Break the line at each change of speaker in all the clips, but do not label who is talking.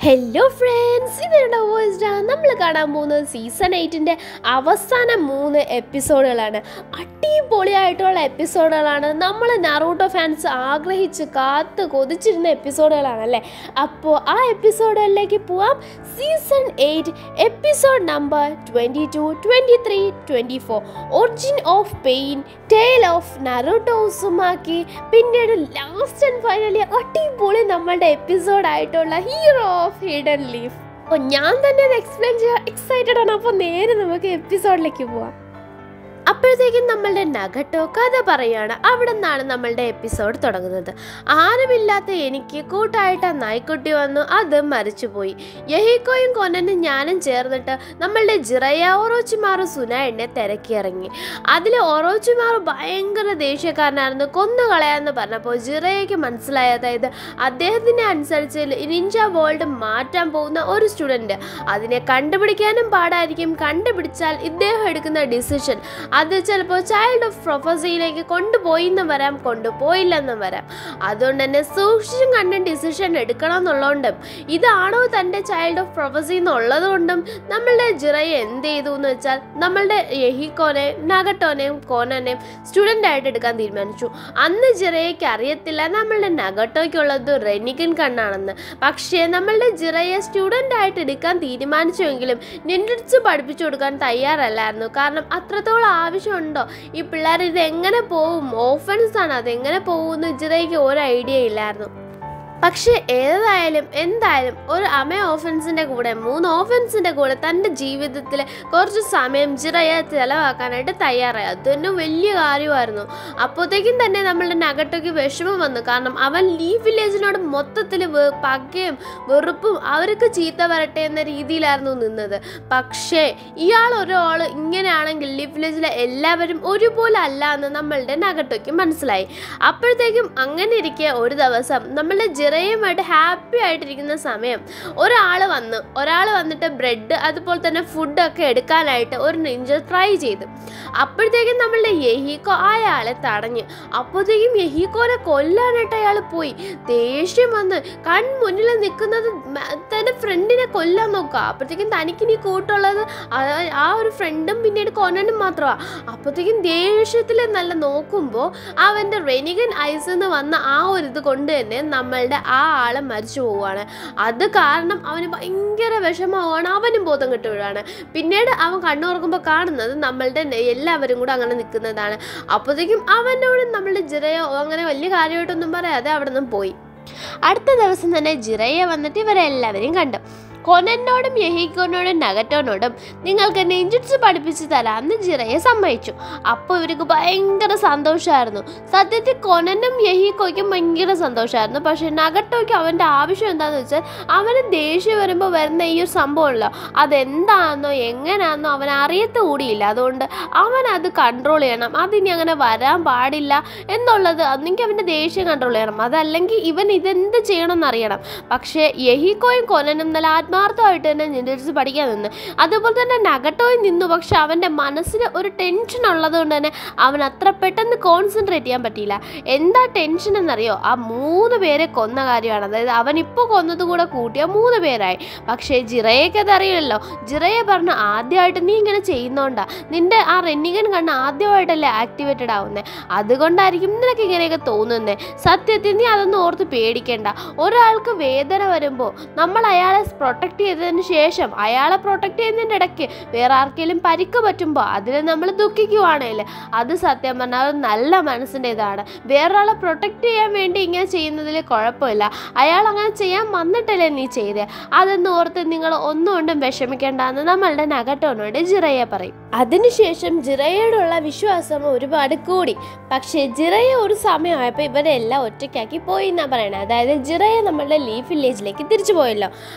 hello friends ഇതിൻ്റെ voice നമ്മൾ കാണാൻ പോകുന്നത് സീസൺ എയ്റ്റിൻ്റെ അവസാന മൂന്ന് എപ്പിസോഡുകളാണ് അടിപൊളിയായിട്ടുള്ള എപ്പിസോഡുകളാണ് നമ്മൾ നറൂട്ടോ ഫാൻസ് ആഗ്രഹിച്ച് കാത്ത് കൊതിച്ചിരുന്ന എപ്പിസോഡുകളാണല്ലേ അപ്പോൾ ആ എപ്പിസോഡുകളിലേക്ക് പോവാം season eight episode number twenty two twenty three twenty four origin of pain tale of Naruto Uzumaki പിന്നീട് ലാസ്റ്റ് ആൻഡ് ഫൈനലി അടിപൊളി നമ്മളുടെ എപ്പിസോഡായിട്ടുള്ള ഹീറോ ഓഫ് ഹിഡൻ ലീഫ് അപ്പോൾ ഞാൻ തന്നെ അത് എക്സ്പ്ലെയിൻ ചെയ്യാൻ എക്സൈറ്റഡ് ആണ് അപ്പോൾ നേരെ നമുക്ക് എപ്പിസോഡിലേക്ക് പോവാം അപ്പോഴത്തേക്കും നമ്മളുടെ നഗട്ടോ കഥ പറയാണ് അവിടെ നിന്നാണ് നമ്മളുടെ എപ്പിസോഡ് തുടങ്ങുന്നത് ആരുമില്ലാത്ത എനിക്ക് കൂട്ടായിട്ട് ആ നായ്ക്കുട്ടി വന്നു അത് മരിച്ചുപോയി യഹിക്കോയും കൊനനും ഞാനും ചേർന്നിട്ട് നമ്മളുടെ ജിറയ ഒറോച്ചിമാറു സുനായിനെ തിരക്കിയിറങ്ങി അതിൽ ഒറോച്ചിമാറു ഭയങ്കര ദേഷ്യക്കാരനായിരുന്നു കൊന്നു കളയാന്ന് പറഞ്ഞപ്പോൾ ജിറയ്ക്ക് മനസ്സിലായി അതായത് അദ്ദേഹത്തിനെ അനുസരിച്ച് നിഞ്ച വേൾഡ് മാറ്റാൻ പോകുന്ന ഒരു സ്റ്റുഡൻറ്റ് അതിനെ കണ്ടുപിടിക്കാനും പാടായിരിക്കും കണ്ടുപിടിച്ചാൽ ഇദ്ദേഹം എടുക്കുന്ന ഡിസിഷൻ അത് ചിലപ്പോൾ ചൈൽഡ് ഓഫ് പ്രൊഫസിയിലേക്ക് കൊണ്ടുപോയി എന്നും വരാം കൊണ്ടുപോയില്ലെന്നും വരാം അതുകൊണ്ട് തന്നെ സൂക്ഷിച്ചും കണ്ടും ഡിസിഷൻ എടുക്കണം എന്നുള്ളതുകൊണ്ടും ഇതാണോ തൻ്റെ ചൈൽഡ് ഓഫ് പ്രൊഫസി എന്നുള്ളത് കൊണ്ടും നമ്മളുടെ ജിറയെ എന്ത് ചെയ്തു എന്ന് വെച്ചാൽ നമ്മളുടെ യഹിക്കോനെ നഗട്ടോനെയും കോനനെയും സ്റ്റുഡൻ്റ് ആയിട്ട് എടുക്കാൻ തീരുമാനിച്ചു അന്ന് ജിറയ്ക്ക് അറിയത്തില്ല നമ്മളുടെ നഗട്ടോയ്ക്കുള്ളത് റെനിക്കൻ കണ്ണാണെന്ന് പക്ഷേ നമ്മളുടെ ജിറയെ സ്റ്റുഡൻ്റ് ആയിട്ട് എടുക്കാൻ തീരുമാനിച്ചുവെങ്കിലും നിൻഡിറ്റ്സ് പഠിപ്പിച്ചു കൊടുക്കാൻ തയ്യാറല്ലായിരുന്നു കാരണം അത്രത്തോളം ആവശ്യമുണ്ടോ ഈ പിള്ളേർ ഇത് എങ്ങനെ പോവും ഓഫൻസ് ആണ് അത് എങ്ങനെ പോകുമെന്ന് ജിറയ്ക്ക് ഒരു ഐഡിയ ഇല്ലായിരുന്നു പക്ഷേ ഏതായാലും എന്തായാലും ഒരു അമ ഓഫൻസിൻ്റെ കൂടെ മൂന്ന് ഓഫൻസിൻ്റെ കൂടെ തൻ്റെ ജീവിതത്തിൽ കുറച്ച് സമയം ജിറയെ ചിലവാക്കാനായിട്ട് തയ്യാറായി അതൊന്നും വലിയ കാര്യമായിരുന്നു അപ്പോഴത്തേക്കും തന്നെ നമ്മളുടെ നഗട്ടോയ്ക്ക് വിഷമം വന്നു കാരണം അവൻ ലീവ് വില്ലേജിനോട് മൊത്തത്തിൽ പകയും വെറുപ്പും അവർക്ക് ചീത്ത വരട്ടെ എന്ന രീതിയിലായിരുന്നു നിന്നത് പക്ഷേ ഇയാൾ ഒരാൾ ഇങ്ങനെയാണെങ്കിൽ ലീവ് വില്ലേജിലെ എല്ലാവരും ഒരുപോലെ അല്ല എന്ന് നമ്മളുടെ നഗട്ടോയ്ക്ക് മനസ്സിലായി അപ്പോഴത്തേക്കും അങ്ങനെ ഇരിക്കെ ഒരു ദിവസം നമ്മളുടെ ജിറയുമായിട്ട് ഹാപ്പി ആയിട്ടിരിക്കുന്ന സമയം ഒരാൾ വന്ന് ഒരാൾ വന്നിട്ട് ബ്രെഡ് അതുപോലെ തന്നെ ഫുഡൊക്കെ എടുക്കാനായിട്ട് ഒരു നിഞ്ച ട്രൈ ചെയ്തു അപ്പോഴത്തേക്കും നമ്മളുടെ യഹീക്കോ അയാളെ തടഞ്ഞ് അപ്പോഴത്തേക്കും യഹീക്കോനെ കൊല്ലാനായിട്ട് അയാൾ പോയി ദേഷ്യം വന്ന് കൺമുന്നിൽ നിൽക്കുന്നത് തൻ്റെ ഫ്രണ്ടിനെ കൊല്ലാൻ നോക്കുക അപ്പോഴത്തേക്കും തനിക്കിനി കൂട്ടുള്ളത് ആ- ആ ഒരു ഫ്രണ്ടും പിന്നീട് കൊനനും മാത്രമാണ് അപ്പോഴത്തേക്കും ദേഷ്യത്തിൽ നല്ല നോക്കുമ്പോൾ അവൻ്റെ റെനിഗൻ ഐസ് എന്ന് വന്ന ആ ഒരു ഇത് കൊണ്ട് തന്നെ നമ്മളുടെ ആ ആളെ മരിച്ചു പോവുകയാണ് അത് കാരണം അവന് ഭയങ്കര വിഷമമാണ് അവനും ബോധം കെട്ട് വീഴാണ് പിന്നീട് അവൻ കണ്ണുറക്കുമ്പോൾ കാണുന്നത് നമ്മളുടെ നെ- എല്ലാവരും കൂടെ അങ്ങനെ നിൽക്കുന്നതാണ് അപ്പോഴത്തേക്കും അവനോട് നമ്മളുടെ ജിറയോ അങ്ങനെ വലിയ കാര്യമായിട്ടൊന്നും പറയാതെ അവിടെ നിന്നും പോയി അടുത്ത ദിവസം തന്നെ ജിറയെ വന്നിട്ട് ഇവരെല്ലാവരെയും കണ്ടു കൊനനോടും യഹിക്കോനോടും നഗറ്റോനോടും നിങ്ങൾക്ക് നെഞ്ചിറ്റ്സ് പഠിപ്പിച്ച് തരാമെന്ന് ജിറയെ സമ്മതിച്ചു അപ്പോൾ ഇവർക്ക് ഭയങ്കര സന്തോഷമായിരുന്നു സത്യത്തിൽ കൊനനും യഹിക്കോയ്ക്കും ഭയങ്കര സന്തോഷമായിരുന്നു പക്ഷേ നഗട്ടോയ്ക്ക് അവൻ്റെ ആവശ്യം എന്താണെന്ന് വെച്ചാൽ അവന് ദേഷ്യം വരുമ്പോൾ വരുന്ന ഈ ഒരു സംഭവമല്ലോ അതെന്താണെന്നോ എങ്ങനെയാണെന്നോ അവൻ അറിയത്ത കൂടിയില്ല അതുകൊണ്ട് അവൻ അത് കൺട്രോൾ ചെയ്യണം അതിനി അങ്ങനെ വരാൻ പാടില്ല എന്നുള്ളത് അന്നെങ്കിൽ അവൻ്റെ ദേഷ്യം കൺട്രോൾ ചെയ്യണം അതല്ലെങ്കിൽ ഇവൻ ഇതെന്ത് ചെയ്യണമെന്ന് അറിയണം പക്ഷേ യഹിക്കോയും കൊനനും നല്ല ആത്മാർത്ഥമായിട്ട് തന്നെ നിൻഡിറ്റ്സ് പഠിക്കാൻ നിന്ന് അതുപോലെ തന്നെ നഗട്ടോയും നിന്നു പക്ഷെ അവൻ്റെ മനസ്സിന് ഒരു ടെൻഷൻ ഉള്ളത് കൊണ്ട് തന്നെ അവൻ അത്ര പെട്ടെന്ന് കോൺസെൻട്രേറ്റ് ചെയ്യാൻ പറ്റിയില്ല എന്താ ടെൻഷൻ എന്നറിയോ ആ മൂന്ന് പേരെ കൊന്ന കാര്യമാണ് അതായത് അവൻ ഇപ്പോൾ കൊന്നത് കൂടെ കൂട്ടിയ മൂന്ന് പേരായി പക്ഷേ ജിറയൊക്കെ അതറിയില്ലല്ലോ ജിറയെ പറഞ്ഞു ആദ്യമായിട്ട് നീ ഇങ്ങനെ ചെയ്യുന്നോണ്ടാ നിന്റെ ആ റെന്നിഗൻ കണ്ണ് ആദ്യമായിട്ടല്ലേ ആക്ടിവേറ്റഡ് ആവുന്നത് അതുകൊണ്ടായിരിക്കും നിനക്ക് ഇങ്ങനെയൊക്കെ തോന്നുന്നത് സത്യത്തിൽ നീ അതൊന്നും ഓർത്ത് പേടിക്കേണ്ട ഒരാൾക്ക് വേദന വരുമ്പോൾ നമ്മൾ അയാളെ പ്രൊട്ടക്ട് ചെയ്തതിന് ശേഷം അയാളെ പ്രൊട്ടക്ട് ചെയ്യുന്നതിൻ്റെ ഇടയ്ക്ക് വേറെ ആർക്കെങ്കിലും പരിക്ക് പറ്റുമ്പോൾ അതിൽ നമ്മൾ ദുഃഖിക്കുവാണെങ്കിൽ അത് സത്യം പറഞ്ഞാൽ അത് നല്ല മനസ്സിൻ്റെ ഇതാണ് വേറൊരാളെ പ്രൊട്ടക്ട് ചെയ്യാൻ വേണ്ടി ഇങ്ങനെ ചെയ്യുന്നതിൽ കുഴപ്പമില്ല അയാൾ അങ്ങനെ ചെയ്യാൻ വന്നിട്ടല്ലേ നീ ചെയ്തേ അതൊന്നും ഓർത്ത് നിങ്ങൾ ഒന്നുകൊണ്ടും വിഷമിക്കേണ്ടെന്ന് നമ്മളുടെ നഗട്ടോനോട് ജിറയെ പറയും അതിനുശേഷം ജിറയോടുള്ള വിശ്വാസം ഒരുപാട് കൂടി പക്ഷേ ജിറയെ ഒരു സമയമായപ്പോൾ ഇവരെല്ലാം ഒറ്റയ്ക്കാക്കി പോയി എന്നാണ് പറയണത് അതായത് ജിറയെ നമ്മളുടെ ലീഫ് വില്ലേജിലേക്ക് തിരിച്ചു പോയല്ലോ അപ്പോഴത്തേക്കും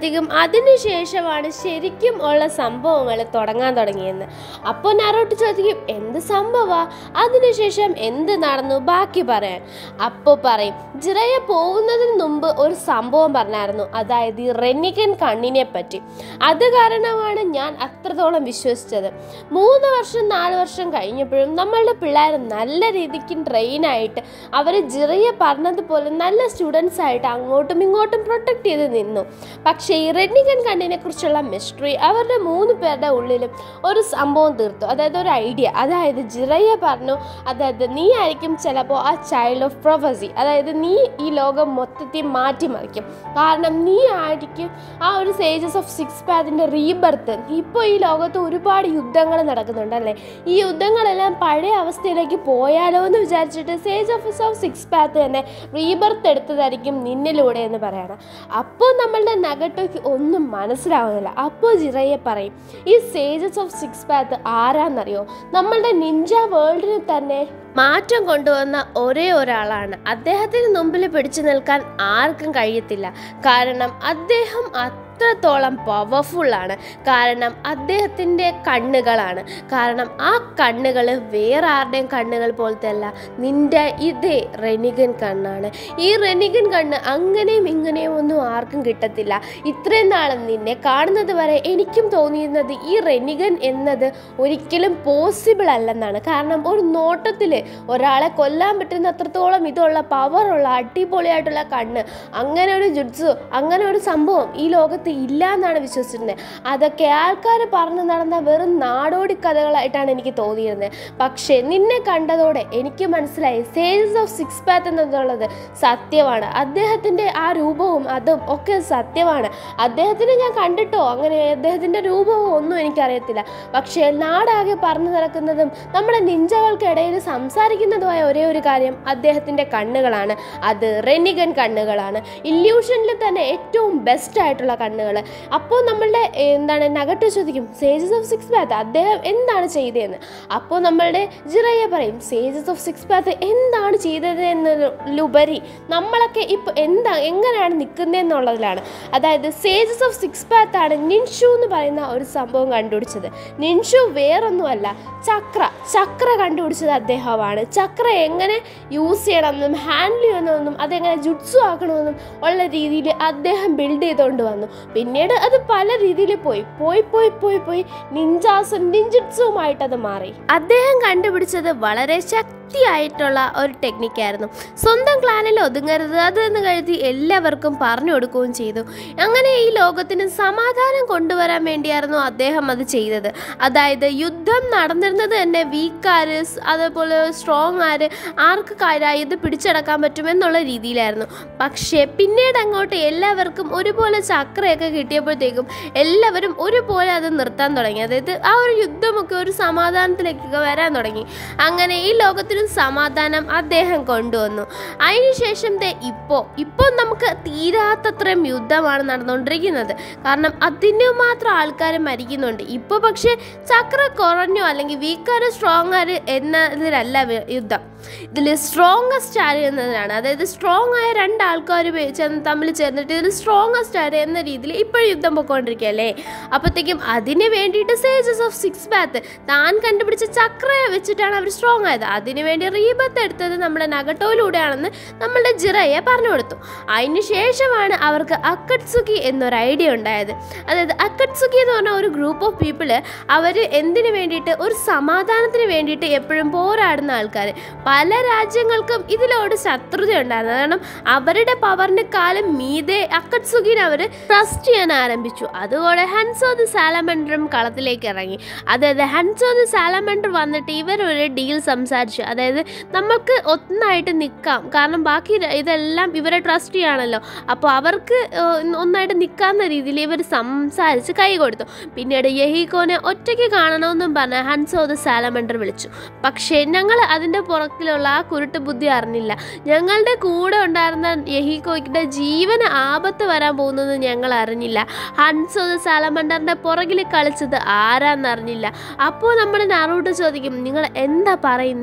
അപ്പോഴത്തേക്കും അതിനുശേഷമാണ് ശരിക്കും ഉള്ള സംഭവങ്ങൾ തുടങ്ങാൻ തുടങ്ങിയെന്ന് അപ്പോൾ നറോട്ട് ചോദിക്കും എന്ത് സംഭവ അതിനുശേഷം എന്ത് നടന്നു ബാക്കി പറയാൻ അപ്പോൾ പറയും ജിറയ പോകുന്നതിന് മുമ്പ് ഒരു സംഭവം പറഞ്ഞായിരുന്നു അതായത് ഈ റെനികൻ കണ്ണിനെ പറ്റി അത് കാരണമാണ് ഞാൻ അത്രത്തോളം വിശ്വസിച്ചത് മൂന്ന് വർഷം നാല് വർഷം കഴിഞ്ഞപ്പോഴും നമ്മളുടെ പിള്ളേർ നല്ല രീതിക്ക് ട്രെയിനായിട്ട് അവർ ജിറയെ പറഞ്ഞതുപോലെ നല്ല സ്റ്റുഡൻസ് ആയിട്ട് അങ്ങോട്ടും ഇങ്ങോട്ടും പ്രൊട്ടക്ട് ചെയ്ത് നിന്നു പക്ഷേ ഈ റെഡ്നികൻ കണ്ണിനെ കുറിച്ചുള്ള മിസ്റ്ററി അവരുടെ മൂന്ന് പേരുടെ ഉള്ളിലും ഒരു സംഭവം തീർത്തു അതായത് ഒരു ഐഡിയ അതായത് ജിറയ പറഞ്ഞു അതായത് നീ ആയിരിക്കും ചിലപ്പോൾ ആ ചൈൽഡ് ഓഫ് പ്രൊഫസി അതായത് നീ ഈ ലോകം മൊത്തത്തിൽ മാറ്റിമറിക്കും കാരണം നീ ആയിരിക്കും ആ ഒരു സേജസ് ഓഫ് സിക്സ് പാത്തിൻ്റെ റീബർത്ത് ഇപ്പോൾ ഈ ലോകത്ത് ഒരുപാട് യുദ്ധങ്ങൾ നടക്കുന്നുണ്ടല്ലേ ഈ യുദ്ധങ്ങളെല്ലാം പഴയ അവസ്ഥയിലേക്ക് പോയാലോ എന്ന് വിചാരിച്ചിട്ട് sage of of six path തന്നെ റീബർത്ത് എടുത്തതായിരിക്കും നിന്നിലൂടെ എന്ന് പറയണം അപ്പോൾ നമ്മളുടെ നഗട്ടോയ്ക്ക് ഒന്നും മനസ്സിലാവുന്നില്ല അപ്പോൾ ജിറയെ പറയും ഈ സേജസ് ഓഫ് സിക്സ് പാത്ത് ആരാന്നറിയോ നമ്മളുടെ നിഞ്ച വേൾഡിന് തന്നെ മാറ്റം കൊണ്ടുവന്ന ഒരേ ഒരാളാണ് അദ്ദേഹത്തിന് മുമ്പിൽ പിടിച്ചു നിൽക്കാൻ ആർക്കും കഴിയത്തില്ല കാരണം അദ്ദേഹം അത്രത്തോളം പവർഫുള്ളാണ് കാരണം അദ്ദേഹത്തിൻ്റെ കണ്ണുകളാണ് കാരണം ആ കണ്ണുകൾ വേറെ ആരുടെയും കണ്ണുകൾ പോലത്തെ അല്ല നിന്റെ ഇതേ റെനിഗൻ കണ്ണാണ് ഈ റെനിഗൻ കണ്ണ് അങ്ങനെയും ഇങ്ങനെയും ഒന്നും ആർക്കും കിട്ടത്തില്ല ഇത്രയും നാളും നിന്നെ കാണുന്നത് വരെ എനിക്കും തോന്നിയിരുന്നത് ഈ റെനിഗൻ എന്നത് ഒരിക്കലും പോസിബിൾ അല്ലെന്നാണ് കാരണം ഒരു നോട്ടത്തിൽ ഒരാളെ കൊല്ലാൻ പറ്റുന്ന അത്രത്തോളം ഇതുള്ള പവറുള്ള അടിപൊളിയായിട്ടുള്ള കണ്ണ് അങ്ങനെ ഒരു ജുഡ്സു അങ്ങനെ ഒരു സംഭവം ഈ ലോകത്ത് ഇല്ല എന്നാണ് വിശ്വസിച്ചിരുന്നത് അതൊക്കെ ആൾക്കാർ പറഞ്ഞു നടന്ന വെറും നാടോടി കഥകളായിട്ടാണ് എനിക്ക് തോന്നിയിരുന്നത് പക്ഷേ നിന്നെ കണ്ടതോടെ എനിക്ക് മനസ്സിലായി സേൽസ് ഓഫ് സിക്സ് പാത്ത് എന്നുള്ളത് സത്യമാണ് അദ്ദേഹത്തിൻ്റെ ആ രൂപവും അതും ഒക്കെ സത്യമാണ് അദ്ദേഹത്തിനെ ഞാൻ കണ്ടിട്ടോ അങ്ങനെ അദ്ദേഹത്തിൻ്റെ രൂപവും ഒന്നും എനിക്കറിയത്തില്ല പക്ഷേ നാടാകെ പറഞ്ഞു നടക്കുന്നതും നമ്മുടെ നിഞ്ചകൾക്കിടയിൽ സംസാരിക്കുന്നതുമായ ഒരേ ഒരു കാര്യം അദ്ദേഹത്തിൻ്റെ കണ്ണുകളാണ് അത് റെനിഗൻ കണ്ണുകളാണ് ഇല്യൂഷനിൽ തന്നെ ഏറ്റവും ബെസ്റ്റ് ആയിട്ടുള്ള കണ്ണുകൾ അപ്പോൾ നമ്മളുടെ ഏർ, എന്താണ് നഗട്ട് ചോദിക്കും സേജസ് ഓഫ് സിക്സ് പാത്ത് അദ്ദേഹം എന്താണ് ചെയ്തതെന്ന് അപ്പോൾ നമ്മളുടെ ജിറയ പറയും സേജസ് ഓഫ് സിക്സ് പാത്ത് എന്താണ് ചെയ്തത് എന്നതിലുപരി നമ്മളൊക്കെ ഇപ്പോൾ എന്താ എങ്ങനെയാണ് നിൽക്കുന്നതെന്നുള്ളതിലാണ് അതായത് സേജസ് ഓഫ് സിക്സ് പാത്ത് ആണ് നിൻഷു എന്ന് പറയുന്ന ഒരു സംഭവം കണ്ടുപിടിച്ചത് നിൻഷു വേറൊന്നുമല്ല ചക്ര ചക്ര കണ്ടുപിടിച്ചത് അദ്ദേഹമാണ് ചക്ര എങ്ങനെ യൂസ് ചെയ്യണമെന്നും ഹാൻഡിൽ ചെയ്യണമെന്നും അതെങ്ങനെ ജുഡ്സു ആക്കണമെന്നും ഉള്ള രീതിയിൽ അദ്ദേഹം ബിൽഡ് ചെയ്തുകൊണ്ട് വന്നു പിന്നീട് അത് പല രീതിയിൽ പോയി പോയി പോയി പോയി പോയി നിഞ്ചാസും നിഞ്ചുട്സുമായിട്ട് അത് മാറി അദ്ദേഹം കണ്ടുപിടിച്ചത് വളരെ ശക്തിയായിട്ടുള്ള ഒരു ടെക്നിക്കായിരുന്നു സ്വന്തം ക്ലാനിൽ ഒതുങ്ങരുത് അതെന്ന് കരുതി എല്ലാവർക്കും പറഞ്ഞു കൊടുക്കുകയും ചെയ്തു അങ്ങനെ ഈ ലോകത്തിന് സമാധാനം കൊണ്ടുവരാൻ വേണ്ടിയായിരുന്നു അദ്ദേഹം അത് ചെയ്തത് അതായത് യുദ്ധം നടന്നിരുന്നത് തന്നെ വീക്കാര് അതേപോലെ സ്ട്രോങ് ആര് ആർക്ക് കാര്യം ഇത് പിടിച്ചടക്കാൻ പറ്റുമെന്നുള്ള രീതിയിലായിരുന്നു പക്ഷേ പിന്നീട് അങ്ങോട്ട് എല്ലാവർക്കും ഒരുപോലെ ചക്രയൊക്കെ കിട്ടിയപ്പോഴത്തേക്കും എല്ലാവരും ഒരുപോലെ അത് നിർത്താൻ തുടങ്ങി അതായത് ആ ഒരു യുദ്ധമൊക്കെ ഒരു സമാധാനത്തിലേക്കൊക്കെ വരാൻ തുടങ്ങി അങ്ങനെ ഈ ലോകത്തിനും സമാധാനം അദ്ദേഹം കൊണ്ടുവന്നു അതിനുശേഷം ദേ ഇപ്പോൾ ഇപ്പോൾ നമുക്ക് തീരാത്തത്രയും യുദ്ധമാണ് നടന്നുകൊണ്ടിരിക്കുന്നത് കാരണം അതിന് മാത്രം ആൾക്കാർ മരിക്കുന്നുണ്ട് ഇപ്പോൾ പക്ഷേ ചക്ര കുറഞ്ഞോ അല്ലെങ്കിൽ വീക്കാര് സ്ട്രോങ് ആര് എന്നതിലല്ല വി- യുദ്ധം ഇതിൽ സ്ട്രോങ്ങസ്റ്റ് ആര് എന്നതിനാണ് അതായത് സ്ട്രോങ് ആയ രണ്ട് ആൾക്കാർ ചേർന്ന് തമ്മിൽ ചേർന്നിട്ട് ഇതിൽ സ്ട്രോങ്ങസ്റ്റ് ആര് എന്ന രീതിയിൽ ഇപ്പോഴും യുദ്ധം പൊക്കോണ്ടിരിക്കുകയല്ലേ അപ്പോഴത്തേക്കും അതിന് വേണ്ടിയിട്ട് സേജസ് ഓഫ് സിക്സ് ബാത്ത് താൻ കണ്ടുപിടിച്ച ചക്രയെ വെച്ചിട്ടാണ് അവർ സ്ട്രോങ് ആയത് അതിന് വേണ്ടി റീബത്ത് എടുത്തത് നമ്മുടെ നഗട്ടോയിലൂടെയാണെന്ന് നമ്മളുടെ ജിറയെ പറഞ്ഞു കൊടുത്തു അതിന് ശേഷമാണ് അവർക്ക് അക്കട്സുക്കി എന്നൊരു ഐഡിയ ഉണ്ടായത് അതായത് അക്കട്സുക്കി എന്ന് പറഞ്ഞ ഒരു ഗ്രൂപ്പ് ഓഫ് പീപ്പിള് അവർ എന്തിനു വേണ്ടിയിട്ട് ഒരു സമാധാനത്തിന് വേണ്ടിയിട്ട് എപ്പോഴും പോരാടുന്ന ആൾക്കാർ പല രാജ്യങ്ങൾക്കും ഇതിലോട് ശത്രുത ഉണ്ടായിരുന്നു കാരണം അവരുടെ പവറിന് കാലം മീതെ അക്കട്സുകിനെ അവർ ട്രസ്റ്റ് ചെയ്യാൻ ആരംഭിച്ചു അതുപോലെ ഹൻസോ ദി സാലമൻഡറും കളത്തിലേക്ക് ഇറങ്ങി അതായത് ഹൻസോ ദി സാലമൻഡർ വന്നിട്ട് ഇവരൊരു ഡീൽ സംസാരിച്ചു അതായത് നമുക്ക് ഒന്നായിട്ട് നിൽക്കാം കാരണം ബാക്കി ര- ഇതെല്ലാം ഇവരെ ട്രസ്റ്റ് ചെയ്യാണല്ലോ അപ്പോൾ അവർക്ക് ഏഹ്, ഒന്നായിട്ട് നിൽക്കാവുന്ന രീതിയിൽ ഇവർ സംസാരിച്ച് കൈ കൊടുത്തു പിന്നീട് യഹീക്കോനെ ഒറ്റയ്ക്ക് കാണണമെന്നും പറഞ്ഞ് ഹൻസോ ദി സാലമൻഡർ വിളിച്ചു പക്ഷേ ഞങ്ങൾ അതിൻ്റെ പുറക്കിലുള്ള ആ കുരുട്ട് ബുദ്ധി അറിഞ്ഞില്ല ഞങ്ങളുടെ കൂടെ ഉണ്ടായിരുന്ന യഹീക്കോയ്ക്കിൻ്റെ ജീവന് ആപത്ത് വരാൻ പോകുന്നത് ഞങ്ങൾ അറിഞ്ഞില്ല ഹൻസോ ദി സാലമൻഡറിൻ്റെ പുറകിൽ കളിച്ചത് ആരാന്നറിഞ്ഞില്ല അപ്പോൾ നമ്മൾ നറൂട്ട് ചോദിക്കും നിങ്ങൾ എന്താ പറയുന്നേ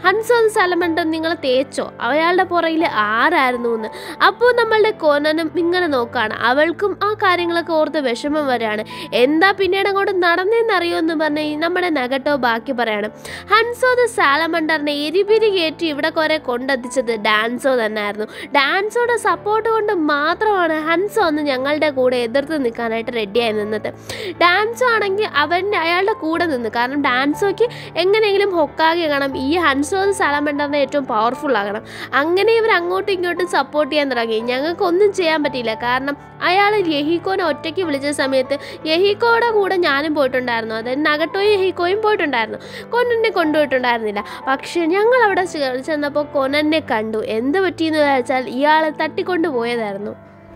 ഹൻസോ സാലമണ്ടർ നിങ്ങളെ തേച്ചോ അയാളുടെ പുറകിൽ ആരായിരുന്നു എന്ന് അപ്പോൾ നമ്മളുടെ കോനനും ഇങ്ങനെ നോക്കുകയാണ് അവൾക്കും ആ കാര്യങ്ങളൊക്കെ ഓർത്ത് വിഷമം വരാണ് എന്താ പിന്നീട് അങ്ങോട്ട് നടന്നേന്നറിയോ എന്ന് പറഞ്ഞ് നമ്മുടെ നഗട്ടോ ബാക്കി പറയാണ് ഹൻസോ ദ സാലമണ്ടറിനെ എരിപിരി കയറ്റി ഇവിടെ കുറെ കൊണ്ടെത്തിച്ചത് ഡാൻസോ തന്നെയായിരുന്നു ഡാൻസോയുടെ സപ്പോർട്ട് കൊണ്ട് മാത്രമാണ് ഹൻസോ അന്ന് ഞങ്ങളുടെ കൂടെ എതിർത്ത് നിൽക്കാനായിട്ട് റെഡിയായി നിന്നത് ഡാൻസോ ആണെങ്കിൽ അവൻ്റെ അയാളുടെ കൂടെ നിന്ന് കാരണം ഡാൻസോയ്ക്ക് എങ്ങനെയെങ്കിലും ഹൊക്കാകെ കാണാം ഈ ഹൻസോ സാലമണ്ടറിനെ ഏറ്റവും പവർഫുൾ ആകണം അങ്ങനെ ഇവർ അങ്ങോട്ടും ഇങ്ങോട്ടും സപ്പോർട്ട് ചെയ്യാൻ തുടങ്ങി ഞങ്ങൾക്കൊന്നും ചെയ്യാൻ പറ്റിയില്ല കാരണം അയാൾ യഹിക്കോനെ ഒറ്റയ്ക്ക് വിളിച്ച സമയത്ത് യഹിക്കോയുടെ കൂടെ ഞാനും പോയിട്ടുണ്ടായിരുന്നു അതായത് നഗട്ടോയും യഹിക്കോയും പോയിട്ടുണ്ടായിരുന്നു കൊനനെ കൊണ്ടുപോയിട്ടുണ്ടായിരുന്നില്ല പക്ഷെ ഞങ്ങൾ അവിടെ ചെ- ചെന്നപ്പോൾ കൊനനെ കണ്ടു എന്ത് പറ്റിയെന്ന് വെച്ചാൽ ഇയാളെ തട്ടിക്കൊണ്ട് പോയതായിരുന്നു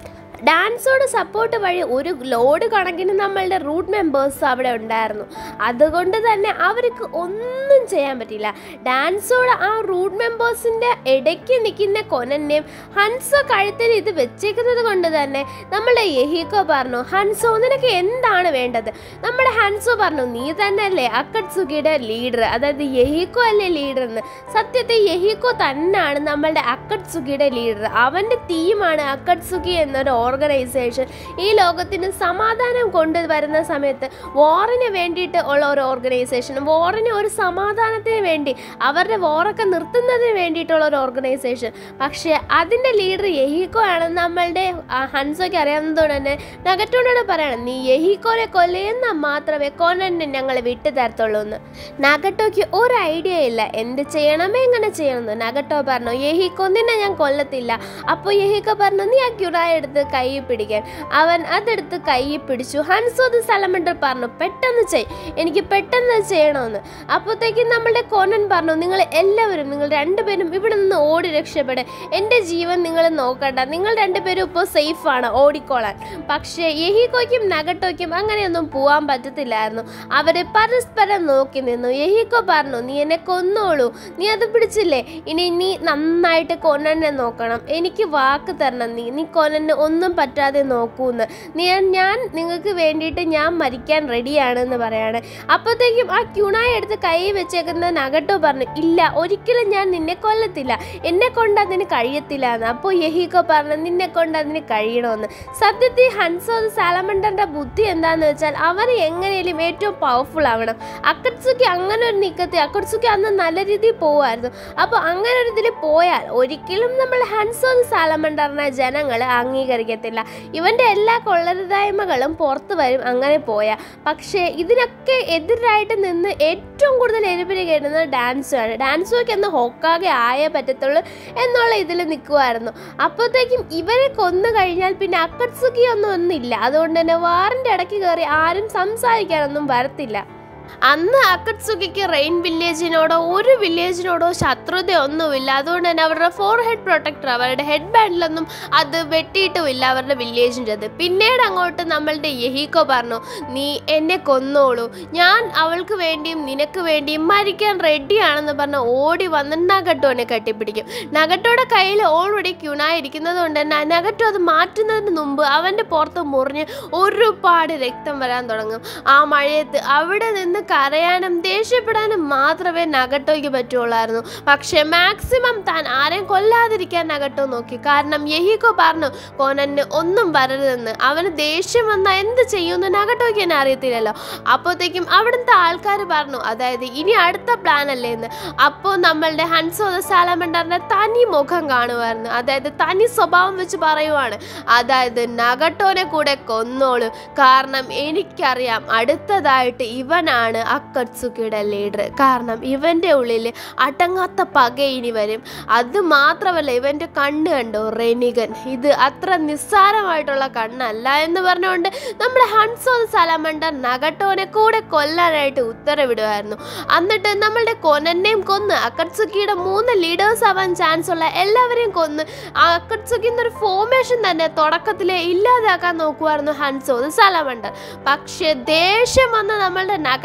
ഡാൻസോട് സപ്പോർട്ട് വഴി ഒരു ലോഡ് കണക്കിന് നമ്മളുടെ റൂട്ട് മെമ്പേഴ്സ് അവിടെ ഉണ്ടായിരുന്നു അതുകൊണ്ട് തന്നെ അവർക്ക് ഒന്നും ചെയ്യാൻ പറ്റില്ല ഡാൻസോട് ആ റൂട്ട് മെമ്പേഴ്സിൻ്റെ ഇടയ്ക്ക് നിൽക്കുന്ന കൊനനെയും ഹൻസോ കഴുത്തിൽ ഇത് വെച്ചേക്കുന്നത് കൊണ്ട് തന്നെ നമ്മുടെ യഹിക്കോ പറഞ്ഞു ഹൻസോ നിനക്ക് എന്താണ് വേണ്ടത് നമ്മുടെ ഹൻസോ പറഞ്ഞു നീ തന്നെയല്ലേ അക്കട്സുകിയുടെ ലീഡർ അതായത് യഹിക്കോ അല്ലേ ലീഡർ എന്ന് സത്യത്തിൽ യഹിക്കോ തന്നെയാണ് നമ്മളുടെ അക്കട്സുകിയുടെ ലീഡർ അവൻ്റെ ടീമാണ് അക്കട്സുകി എന്നൊരു ഓർഗനൈസേഷൻ ഈ ലോകത്തിന് സമാധാനം കൊണ്ടുവരുന്ന സമയത്ത് വാറിന് വേണ്ടിയിട്ട് ഉള്ള ഒരു ഓർഗനൈസേഷൻ വാറിന് ഒരു സമാധാനത്തിന് വേണ്ടി അവരുടെ വാറൊക്കെ നിർത്തുന്നതിന് വേണ്ടിയിട്ടുള്ള ഒരു ഓർഗനൈസേഷൻ പക്ഷേ അതിൻ്റെ ലീഡർ യഹിക്കോ ആണ് നമ്മളുടെ ആ, ഹൻസോയ്ക്ക് അറിയാവുന്നതുകൊണ്ട് തന്നെ നഗറ്റോനോട് പറയണം നീ യഹിക്കോനെ കൊല്ലുന്ന മാത്രമേ കൊനനെ ഞങ്ങൾ വിട്ടു തരത്തുള്ളൂ എന്ന് നഗട്ടോയ്ക്ക് ഒരു ഐഡിയ ഇല്ല എന്ത് ചെയ്യണമേ എങ്ങനെ ചെയ്യണമെന്ന് നഗട്ടോ പറഞ്ഞു യഹിക്കോ നിന്നെ ഞാൻ കൊല്ലത്തില്ല അപ്പോൾ യഹിക്കോ പറഞ്ഞു നീ ആ ക്യുറായ എടുത്ത് കൈ പിടിക്കാൻ അവൻ അതെടുത്ത് കൈ പിടിച്ചു ഹൻസോദ് സലമണ്ടർ പറഞ്ഞു പെട്ടെന്ന് ചെയ് എനിക്ക് പെട്ടെന്ന് ചെയ്യണമെന്ന് അപ്പോഴത്തേക്കും നമ്മളുടെ കോനൻ പറഞ്ഞു നിങ്ങൾ എല്ലാവരും നിങ്ങൾ രണ്ടുപേരും ഇവിടെ നിന്ന് ഓടി രക്ഷപ്പെട് എൻ്റെ ജീവൻ നിങ്ങൾ നോക്കണ്ട നിങ്ങൾ രണ്ടുപേരും ഇപ്പോൾ സേഫാണ് ഓടിക്കോളാൻ പക്ഷേ യഹിക്കോയ്ക്കും നഗട്ടോയ്ക്കും അങ്ങനെയൊന്നും പോകാൻ പറ്റത്തില്ലായിരുന്നു അവർ പരസ്പരം നോക്കി നിന്നു യഹിക്കോ പറഞ്ഞു നീ എന്നെ കൊന്നോളൂ നീ അത് പിടിച്ചില്ലേ ഇനി നീ നന്നായിട്ട് കൊനനെ നോക്കണം എനിക്ക് വാക്ക് തരണം നീ നീ കൊനന് ഒന്നും പറ്റാതെ നോക്കൂന്ന് നീ ഞാൻ നിങ്ങൾക്ക് വേണ്ടിയിട്ട് ഞാൻ മരിക്കാൻ റെഡിയാണെന്ന് പറയാണ് അപ്പോഴത്തേക്കും ആ ക്യുണായി എടുത്ത് കൈ വെച്ചേക്കുന്ന നഗട്ടോ പറഞ്ഞു ഇല്ല ഒരിക്കലും ഞാൻ നിന്നെ കൊല്ലത്തില്ല എന്നെ കൊണ്ട് അതിന് കഴിയത്തില്ല എന്ന് അപ്പോൾ യഹിക്കോ പറഞ്ഞു നിന്നെ കൊണ്ട് അതിന് കഴിയണമെന്ന് സത്യത്തിൽ ഹൻസോ സാലമണ്ടറിന്റെ ബുദ്ധി എന്താന്ന് വെച്ചാൽ അവൻ എങ്ങനെയും ഏറ്റവും പവർഫുൾ ആവണം അക്കട്സുക്കി അങ്ങനെ ഒരു നീക്കത്തിൽ അക്കട്സുക്കി അന്ന് നല്ല രീതിയിൽ പോവായിരുന്നു അപ്പോൾ അങ്ങനെ ഒരു ഇതിൽ പോയാൽ ഒരിക്കലും നമ്മൾ ഹൻസോ സാലമണ്ടറിനെ ജനങ്ങൾ അംഗീകരിക്കത്തില്ല ഇവൻ്റെ എല്ലാ കൊള്ളരുതായ്മകളും പുറത്തു വരും അങ്ങനെ പോയാൽ പക്ഷേ ഇതിനൊക്കെ എതിരായിട്ട് നിന്ന് ഏറ്റവും കൂടുതൽ എരിപിരി കേട്ടുന്നത് ഡാൻസുമാണ് ഡാൻസുമൊക്കെ എന്ന് ഹൊക്കാകെ ആയേ പറ്റത്തുള്ളൂ എന്നുള്ള ഇതിൽ നിൽക്കുമായിരുന്നു അപ്പോഴത്തേക്കും ഇവരെ കൊന്നു കഴിഞ്ഞാൽ പിന്നെ അക്കട്സുക്കി ഒന്നും ഒന്നില്ല അതുകൊണ്ട് തന്നെ വാറിൻ്റെ ഇടയ്ക്ക് കയറി ആരും സംസാരിക്കാനൊന്നും വരത്തില്ല അന്ന് അക്കട്സുകിക്ക് റെയിൻ വില്ലേജിനോടോ ഒരു വില്ലേജിനോടോ ശത്രുതയൊന്നുമില്ല അതുകൊണ്ട് തന്നെ അവരുടെ ഫോർ ഹെഡ് പ്രൊട്ടക്ടർ അവരുടെ ഹെഡ് ബാൻഡിലൊന്നും അത് വെട്ടിയിട്ടുമില്ല അവരുടെ വില്ലേജിൻ്റെത് പിന്നീട് അങ്ങോട്ട് നമ്മളുടെ യഹീക്കോ പറഞ്ഞു നീ എന്നെ കൊന്നോളൂ ഞാൻ അവൾക്ക് വേണ്ടിയും നിനക്ക് വേണ്ടിയും മരിക്കാൻ റെഡിയാണെന്ന് പറഞ്ഞ് ഓടി വന്ന് നഗട്ടോനെ കെട്ടിപ്പിടിക്കും നഗട്ടോയുടെ കയ്യിൽ ഓൾറെഡി ക്യൂണായി ഇരിക്കുന്നത് കൊണ്ട് തന്നെ നഗട്ടോ അത് മാറ്റുന്നതിന് മുമ്പ് അവൻ്റെ പുറത്ത് മുറിഞ്ഞ് ഒരുപാട് രക്തം വരാൻ തുടങ്ങും ആ മഴയത്ത് അവിടെ നിന്ന് കരയാനും ദേഷ്യപ്പെടാനും മാത്രമേ നഗട്ടോയ്ക്ക് പറ്റുള്ളായിരുന്നു പക്ഷെ മാക്സിമം താൻ ആരെയും കൊല്ലാതിരിക്കാൻ നഗട്ടോ നോക്കി കാരണം യഹിക്കോ പറഞ്ഞു കോനന് ഒന്നും വരരുതെന്ന് അവന് ദേഷ്യം വന്നാൽ എന്ത് ചെയ്യുമെന്ന് നഗട്ടോയ്ക്ക് തന്നെ അറിയത്തില്ലല്ലോ അപ്പോഴത്തേക്കും അവിടുത്തെ ആൾക്കാർ പറഞ്ഞു അതായത് ഇനി അടുത്ത പ്ലാൻ അല്ലേ എന്ന് അപ്പോൾ നമ്മളുടെ ഹൻസോദ സാലമണ്ടറിന്റെ തനി മുഖം കാണുമായിരുന്നു അതായത് തനി സ്വഭാവം വെച്ച് പറയുവാണ് അതായത് നഗട്ടോനെ കൂടെ കൊന്നോളൂ കാരണം എനിക്കറിയാം അടുത്തതായിട്ട് ഇവനാണ് അക്കട്സുക്കിയുടെ ലീഡർ കാരണം ഇവൻ്റെ ഉള്ളിൽ അടങ്ങാത്ത പക ഇനി വരും അത് മാത്രമല്ല ഇവൻ്റെ കണ്ണ് കണ്ടോ റെനിഗൻ ഇത് അത്ര നിസ്സാരമായിട്ടുള്ള കണ്ണല്ല എന്ന് പറഞ്ഞുകൊണ്ട് നമ്മുടെ ഹൺസോ സലമണ്ടർ നഗട്ടോനെ കൂടെ കൊല്ലാനായിട്ട് ഉത്തരവിടുമായിരുന്നു എന്നിട്ട് നമ്മളുടെ കൊനനെയും കൊന്ന് അക്കട്സുക്കിയുടെ മൂന്ന് ലീഡേഴ്സ് ആവാൻ ചാൻസ് ഉള്ള എല്ലാവരെയും കൊന്ന് ആ അക്കട്സുക്കി എന്നൊരു ഫോർമേഷൻ തന്നെ തുടക്കത്തിലെ ഇല്ലാതാക്കാൻ നോക്കുമായിരുന്നു ഹൻസോ സലമണ്ടർ പക്ഷേ ദേഷ്യം വന്ന നമ്മളുടെ നഗട്ടോ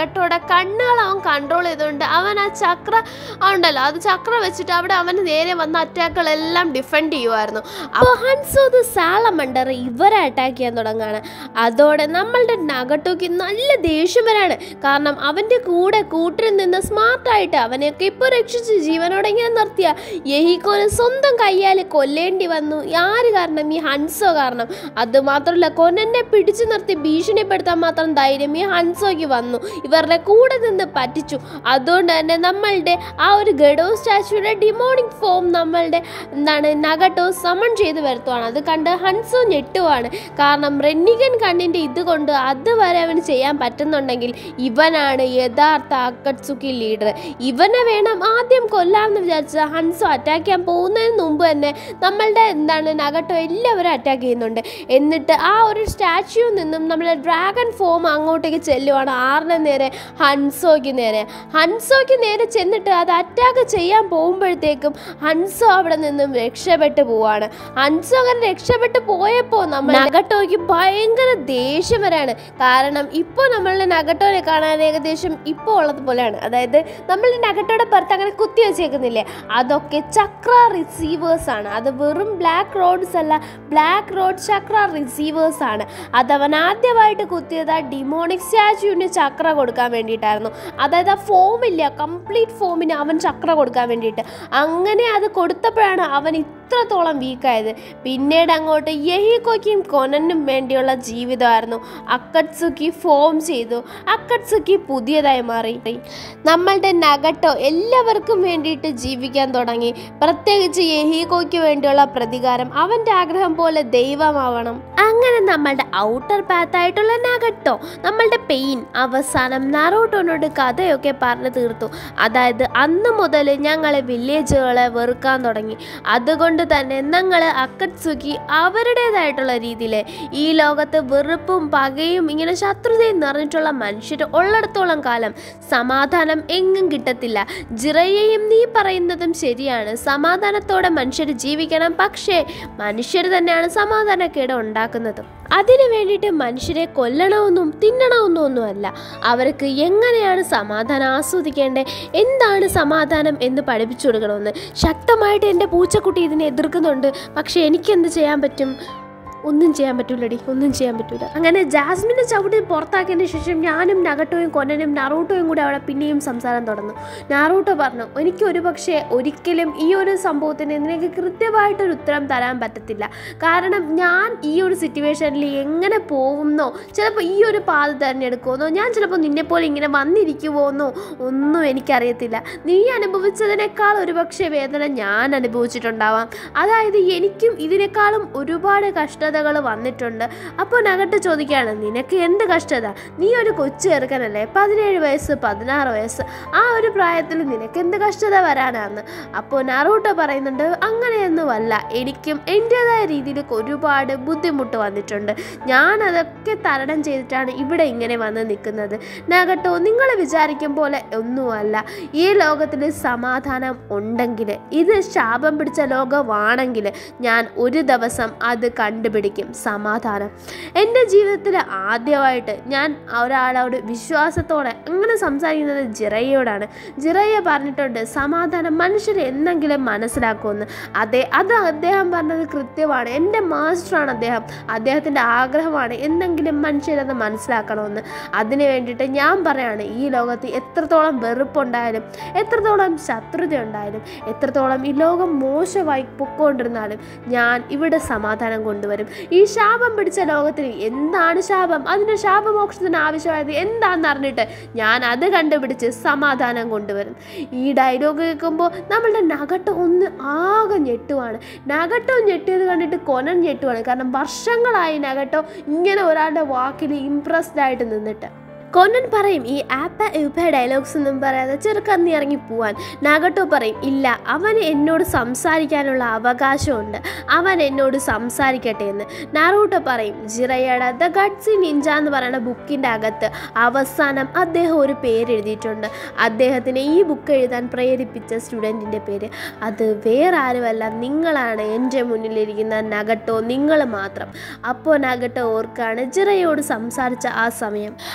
നഗട്ടോടെ കണ്ണുകൾ അവൻ കൺട്രോൾ ചെയ്തുകൊണ്ട് അവൻ ആ ചക്ര ഉണ്ടല്ലോ അത് ചക്ര വെച്ചിട്ട് അവിടെ അവന് നേരെ വന്ന അറ്റാക്കുകളെല്ലാം ഡിഫെൻഡ് ചെയ്യുമായിരുന്നു അപ്പോൾ ഹൻസോത് സാലമണ്ടർ ഇവരെ അറ്റാക്ക് ചെയ്യാൻ തുടങ്ങുകയാണ് അതോടെ നമ്മളുടെ നഗട്ടോക്ക് നല്ല ദേഷ്യം വരാണ് കാരണം അവൻ്റെ കൂടെ കൂട്ടിൽ നിന്ന് സ്മാർട്ടായിട്ട് അവനെയൊക്കെ ഇപ്പോൾ രക്ഷിച്ച് ജീവനോടെ ഇങ്ങനെ നിർത്തിയ യഹിക്കോനെ സ്വന്തം കയ്യാൽ കൊല്ലേണ്ടി വന്നു ആര് കാരണം ഈ ഹൻസോ കാരണം അത് മാത്രമല്ല കൊനനെ പിടിച്ചു നിർത്തി ഭീഷണിപ്പെടുത്താൻ മാത്രം ധൈര്യം ഈ ഹൻസോയ്ക്ക് വന്നു ഇവരുടെ കൂടെ നിന്ന് പറ്റിച്ചു അതുകൊണ്ട് തന്നെ നമ്മളുടെ ആ ഒരു ഗഡോ സ്റ്റാച്യൂയുടെ ഡിമോണിക് ഫോം നമ്മളുടെ എന്താണ് നഗട്ടോ സമൺ ചെയ്ത് വരുത്തുവാണ് അത് കണ്ട് ഹൻസോ ഞെട്ടുവാണ് കാരണം റെന്നിഗൻ കണ്ണിൻ്റെ ഇത് കൊണ്ട് അതുവരെ അവന് ചെയ്യാൻ പറ്റുന്നുണ്ടെങ്കിൽ ഇവനാണ് യഥാർത്ഥ അക്കട്സുക്കി ലീഡർ ഇവനെ വേണം ആദ്യം കൊല്ലാമെന്ന് വിചാരിച്ച ഹൻസോ അറ്റാക്ക് ചെയ്യാൻ പോകുന്നതിന് മുമ്പ് തന്നെ നമ്മളുടെ എന്താണ് നഗട്ടോ എല്ലാവരും അറ്റാക്ക് ചെയ്യുന്നുണ്ട് എന്നിട്ട് ആ ഒരു സ്റ്റാച്യു നിന്നും നമ്മളെ ഡ്രാഗൺ ഫോം അങ്ങോട്ടേക്ക് ചെല്ലുവാണ് ആറിന് നേരെ ഹൻസോയ്ക്ക് നേരെ ഹൻസോയ്ക്ക് നേരെ ചെന്നിട്ട് അത് അറ്റാക്ക് ചെയ്യാൻ പോകുമ്പോഴത്തേക്കും ഹൻസോ അവിടെ നിന്നും രക്ഷപ്പെട്ടു പോവാണ് ഹൻസോ അങ്ങനെ രക്ഷപ്പെട്ടു പോയപ്പോൾ നമ്മൾ നഗട്ടോയ്ക്ക് ഭയങ്കര ദേഷ്യം വരാണ് കാരണം ഇപ്പോൾ നമ്മളുടെ നഗട്ടോനെ കാണാൻ ഏകദേശം ഇപ്പോൾ ഉള്ളത് പോലെയാണ് അതായത് നമ്മളുടെ നഗട്ടോയുടെ പുറത്ത് അങ്ങനെ കുത്തി വെച്ചേക്കുന്നില്ലേ അതൊക്കെ ചക്ര റിസീവേഴ്സ് ആണ് അത് വെറും ബ്ലാക്ക് റോഡ്സ് അല്ല ബ്ലാക്ക് റോഡ് ചക്ര റിസീവേഴ്സ് ആണ് അതവൻ ആദ്യമായിട്ട് കുത്തിയത് ആ ഡിമോണിക് സ്റ്റാച്യൂവിന് ചക്ര കൊടുക്കാൻ വേണ്ടിയിട്ടായിരുന്നു അതായത് ആ ഫോമില്ല കംപ്ലീറ്റ് ഫോമിന് അവൻ ചക്ര കൊടുക്കാൻ വേണ്ടിയിട്ട് അങ്ങനെ അത് കൊടുത്തപ്പോഴാണ് അവൻ ഇത്രത്തോളം വീക്കായത് പിന്നീട് അങ്ങോട്ട് യഹിക്കോയ്ക്കും കൊനനും വേണ്ടിയുള്ള ജീവിതമായിരുന്നു അക്കട്സുക്കി ഫോം ചെയ്തു അക്കട്സുക്കി പുതിയതായി മാറി നമ്മളുടെ നഗട്ടോ എല്ലാവർക്കും വേണ്ടിയിട്ട് ജീവിക്കാൻ തുടങ്ങി പ്രത്യേകിച്ച് യഹീകോയ്ക്ക് വേണ്ടിയുള്ള പ്രതികാരം അവൻ്റെ ആഗ്രഹം പോലെ ദൈവമാവണം അങ്ങനെ നമ്മളുടെ ഔട്ടർ പാത്തായിട്ടുള്ള നഗട്ടോ നമ്മളുടെ പെയിൻ അവസാനം നറോട്ടോനോട് കഥയൊക്കെ പറഞ്ഞു തീർത്തു അതായത് അന്ന് മുതൽ ഞങ്ങൾ വില്ലേജുകളെ വെറുക്കാൻ തുടങ്ങി അതുകൊണ്ട് തന്നെ ഞങ്ങൾ അക്കട്സുക്കി അവരുടേതായിട്ടുള്ള രീതിയിൽ ഈ ലോകത്ത് വെറുപ്പും പകയും ഇങ്ങനെ ശത്രുതയും നിറഞ്ഞിട്ടുള്ള മനുഷ്യർ ഉള്ളിടത്തോളം കാലം സമാധാനം എങ്ങും കിട്ടത്തില്ല ജിറയെയും നീ പറയുന്നതും ശരിയാണ് സമാധാനത്തോടെ മനുഷ്യർ ജീവിക്കണം പക്ഷേ മനുഷ്യർ തന്നെയാണ് സമാധാനക്കേട് ഉണ്ടാക്കുന്നത് അതിനു വേണ്ടിയിട്ട് മനുഷ്യരെ കൊല്ലണമെന്നും തിന്നണമെന്നും ഒന്നുമല്ല അവർക്ക് എങ്ങനെയാണ് സമാധാനം ആസ്വദിക്കേണ്ടത് എന്താണ് സമാധാനം എന്ന് പഠിപ്പിച്ചു കൊടുക്കണമെന്ന് ശക്തമായിട്ട് എൻ്റെ പൂച്ചക്കുട്ടി ഇതിനെ എതിർക്കുന്നുണ്ട് പക്ഷേ എനിക്കെന്ത് ചെയ്യാൻ പറ്റും ഒന്നും ചെയ്യാൻ പറ്റൂലടി ഒന്നും ചെയ്യാൻ പറ്റൂല അങ്ങനെ ജാസ്മിനെ ചവിട്ടി പുറത്താക്കിയതിന് ശേഷം ഞാനും നഗട്ടോയും കൊനനും നറൂട്ടോയും കൂടി അവിടെ പിന്നെയും സംസാരം തുടർന്നു നാറൂട്ടോ പറഞ്ഞു എനിക്ക് ഒരു പക്ഷേ ഒരിക്കലും ഈ ഒരു സംഭവത്തിന് നിനക്ക് കൃത്യമായിട്ടൊരു ഉത്തരം തരാൻ പറ്റത്തില്ല കാരണം ഞാൻ ഈ ഒരു സിറ്റുവേഷനിൽ എങ്ങനെ പോകുന്നോ ചിലപ്പോൾ ഈ ഒരു പാത തിരഞ്ഞെടുക്കുമെന്നോ ഞാൻ ചിലപ്പോൾ നിന്നെപ്പോലെ ഇങ്ങനെ വന്നിരിക്കുമോന്നോ ഒന്നും എനിക്കറിയത്തില്ല നീ അനുഭവിച്ചതിനേക്കാൾ ഒരുപക്ഷെ വേദന ഞാൻ അനുഭവിച്ചിട്ടുണ്ടാവാം അതായത് എനിക്കും ഇതിനേക്കാളും ഒരുപാട് കഷ്ടതകൾ വന്നിട്ടുണ്ട് അപ്പോൾ നഗട്ട് ചോദിക്കുകയാണ് നിനക്ക് എന്ത് കഷ്ടത നീ ഒരു കൊച്ചു ചെറുക്കനല്ലേ പതിനേഴ് വയസ്സ് പതിനാറ് വയസ്സ് ആ ഒരു പ്രായത്തിൽ നിനക്ക് എന്ത് കഷ്ടത വരാനാന്ന് അപ്പോൾ നറൂട്ടോ പറയുന്നുണ്ട് അങ്ങനെയൊന്നുമല്ല എനിക്കും എൻ്റെതായ രീതിയിൽ ഒരുപാട് ബുദ്ധിമുട്ട് വന്നിട്ടുണ്ട് ഞാൻ അതൊക്കെ തരണം ചെയ്തിട്ടാണ് ഇവിടെ ഇങ്ങനെ വന്ന് നിൽക്കുന്നത് നഗട്ടോ നിങ്ങൾ വിചാരിക്കും പോലെ ഒന്നുമല്ല ഈ ലോകത്തിൽ സമാധാനം ഉണ്ടെങ്കിൽ ഇത് ശാപം പിടിച്ച ലോകമാണെങ്കിൽ ഞാൻ ഒരു ദിവസം അത് കണ്ടുപിടിക്കും സമാധാനം എൻ്റെ ജീവിതത്തിൽ ആദ്യമായിട്ട് ഞാൻ ഒരാളോട് വിശ്വാസത്തോടെ അങ്ങനെ സംസാരിക്കുന്നത് ജിറയോടാണ് ജിറയ പറഞ്ഞിട്ടുണ്ട് സമാധാനം മനുഷ്യർ എന്നെങ്കിലും മനസ്സിലാക്കുമെന്ന് അതെ അത് അദ്ദേഹം പറഞ്ഞത് കൃത്യമാണ് എൻ്റെ മാസ്റ്ററാണ് അദ്ദേഹം അദ്ദേഹത്തിൻ്റെ ആഗ്രഹമാണ് എന്നെങ്കിലും മനുഷ്യരത് മനസ്സിലാക്കണമെന്ന് അതിന് വേണ്ടിയിട്ട് ഞാൻ പറയാണ് ഈ ലോകത്ത് എത്രത്തോളം വെറുപ്പുണ്ടായാലും എത്രത്തോളം ശത്രുത ഉണ്ടായാലും എത്രത്തോളം ഈ ലോകം മോശമായി പൊക്കോണ്ടിരുന്നാലും ഞാൻ ഇവിടെ സമാധാനം കൊണ്ടുവരും ഈ ശാപം പിടിച്ച ലോകത്തിന് എന്താണ് ശാപം അതിൻ്റെ ശാപമോക്ഷത്തിന് ആവശ്യമായത് എന്താണെന്ന് അറിഞ്ഞിട്ട് ഞാൻ അത് കണ്ടുപിടിച്ച് സമാധാനം കൊണ്ടുവരും ഈ ഡയലോഗ് കേൾക്കുമ്പോൾ നമ്മളുടെ നഗട്ടോ ഒന്ന് ആകെ ഞെട്ടുവാണ് നഗട്ടോ ഞെട്ടിയത് കണ്ടിട്ട് കൊനൻ ഞെട്ടുവാണ് കാരണം വർഷങ്ങളായി നഗട്ടോ ഇങ്ങനെ ഒരാളുടെ വാക്കിൽ ഇംപ്രസ്ഡ് ആയിട്ട് നിന്നിട്ട് കൊന്നൻ പറയും ഈ ആപ്പ യുപ്പ ഡയലോഗ്സ് ഒന്നും പറയാതെ ചെറുക്കൻ നീ ഇറങ്ങി പോവാൻ നാഗട്ടോ പറയും ഇല്ല അവന് എന്നോട് സംസാരിക്കാനുള്ള അവകാശമുണ്ട് അവൻ എന്നോട് സംസാരിക്കട്ടെ എന്ന് നാറൂട്ടോ പറയും ജിറയുടെ ദ ഗഡ്സി നിഞ്ച എന്ന് പറയുന്ന ബുക്കിൻ്റെ അകത്ത് അവസാനം അദ്ദേഹം ഒരു പേര് എഴുതിയിട്ടുണ്ട് അദ്ദേഹത്തിന് ഈ ബുക്ക് എഴുതാൻ പ്രേരിപ്പിച്ച സ്റ്റുഡൻറ്റിൻ്റെ പേര് അത് വേറെ ആരുമല്ല നിങ്ങളാണ് എൻ്റെ മുന്നിലിരിക്കുന്ന നഗട്ടോ നിങ്ങൾ മാത്രം അപ്പോൾ നഗട്ടോ ഓർക്കാണ് ജിറയോട് സംസാരിച്ച ആ സമയം അവൾ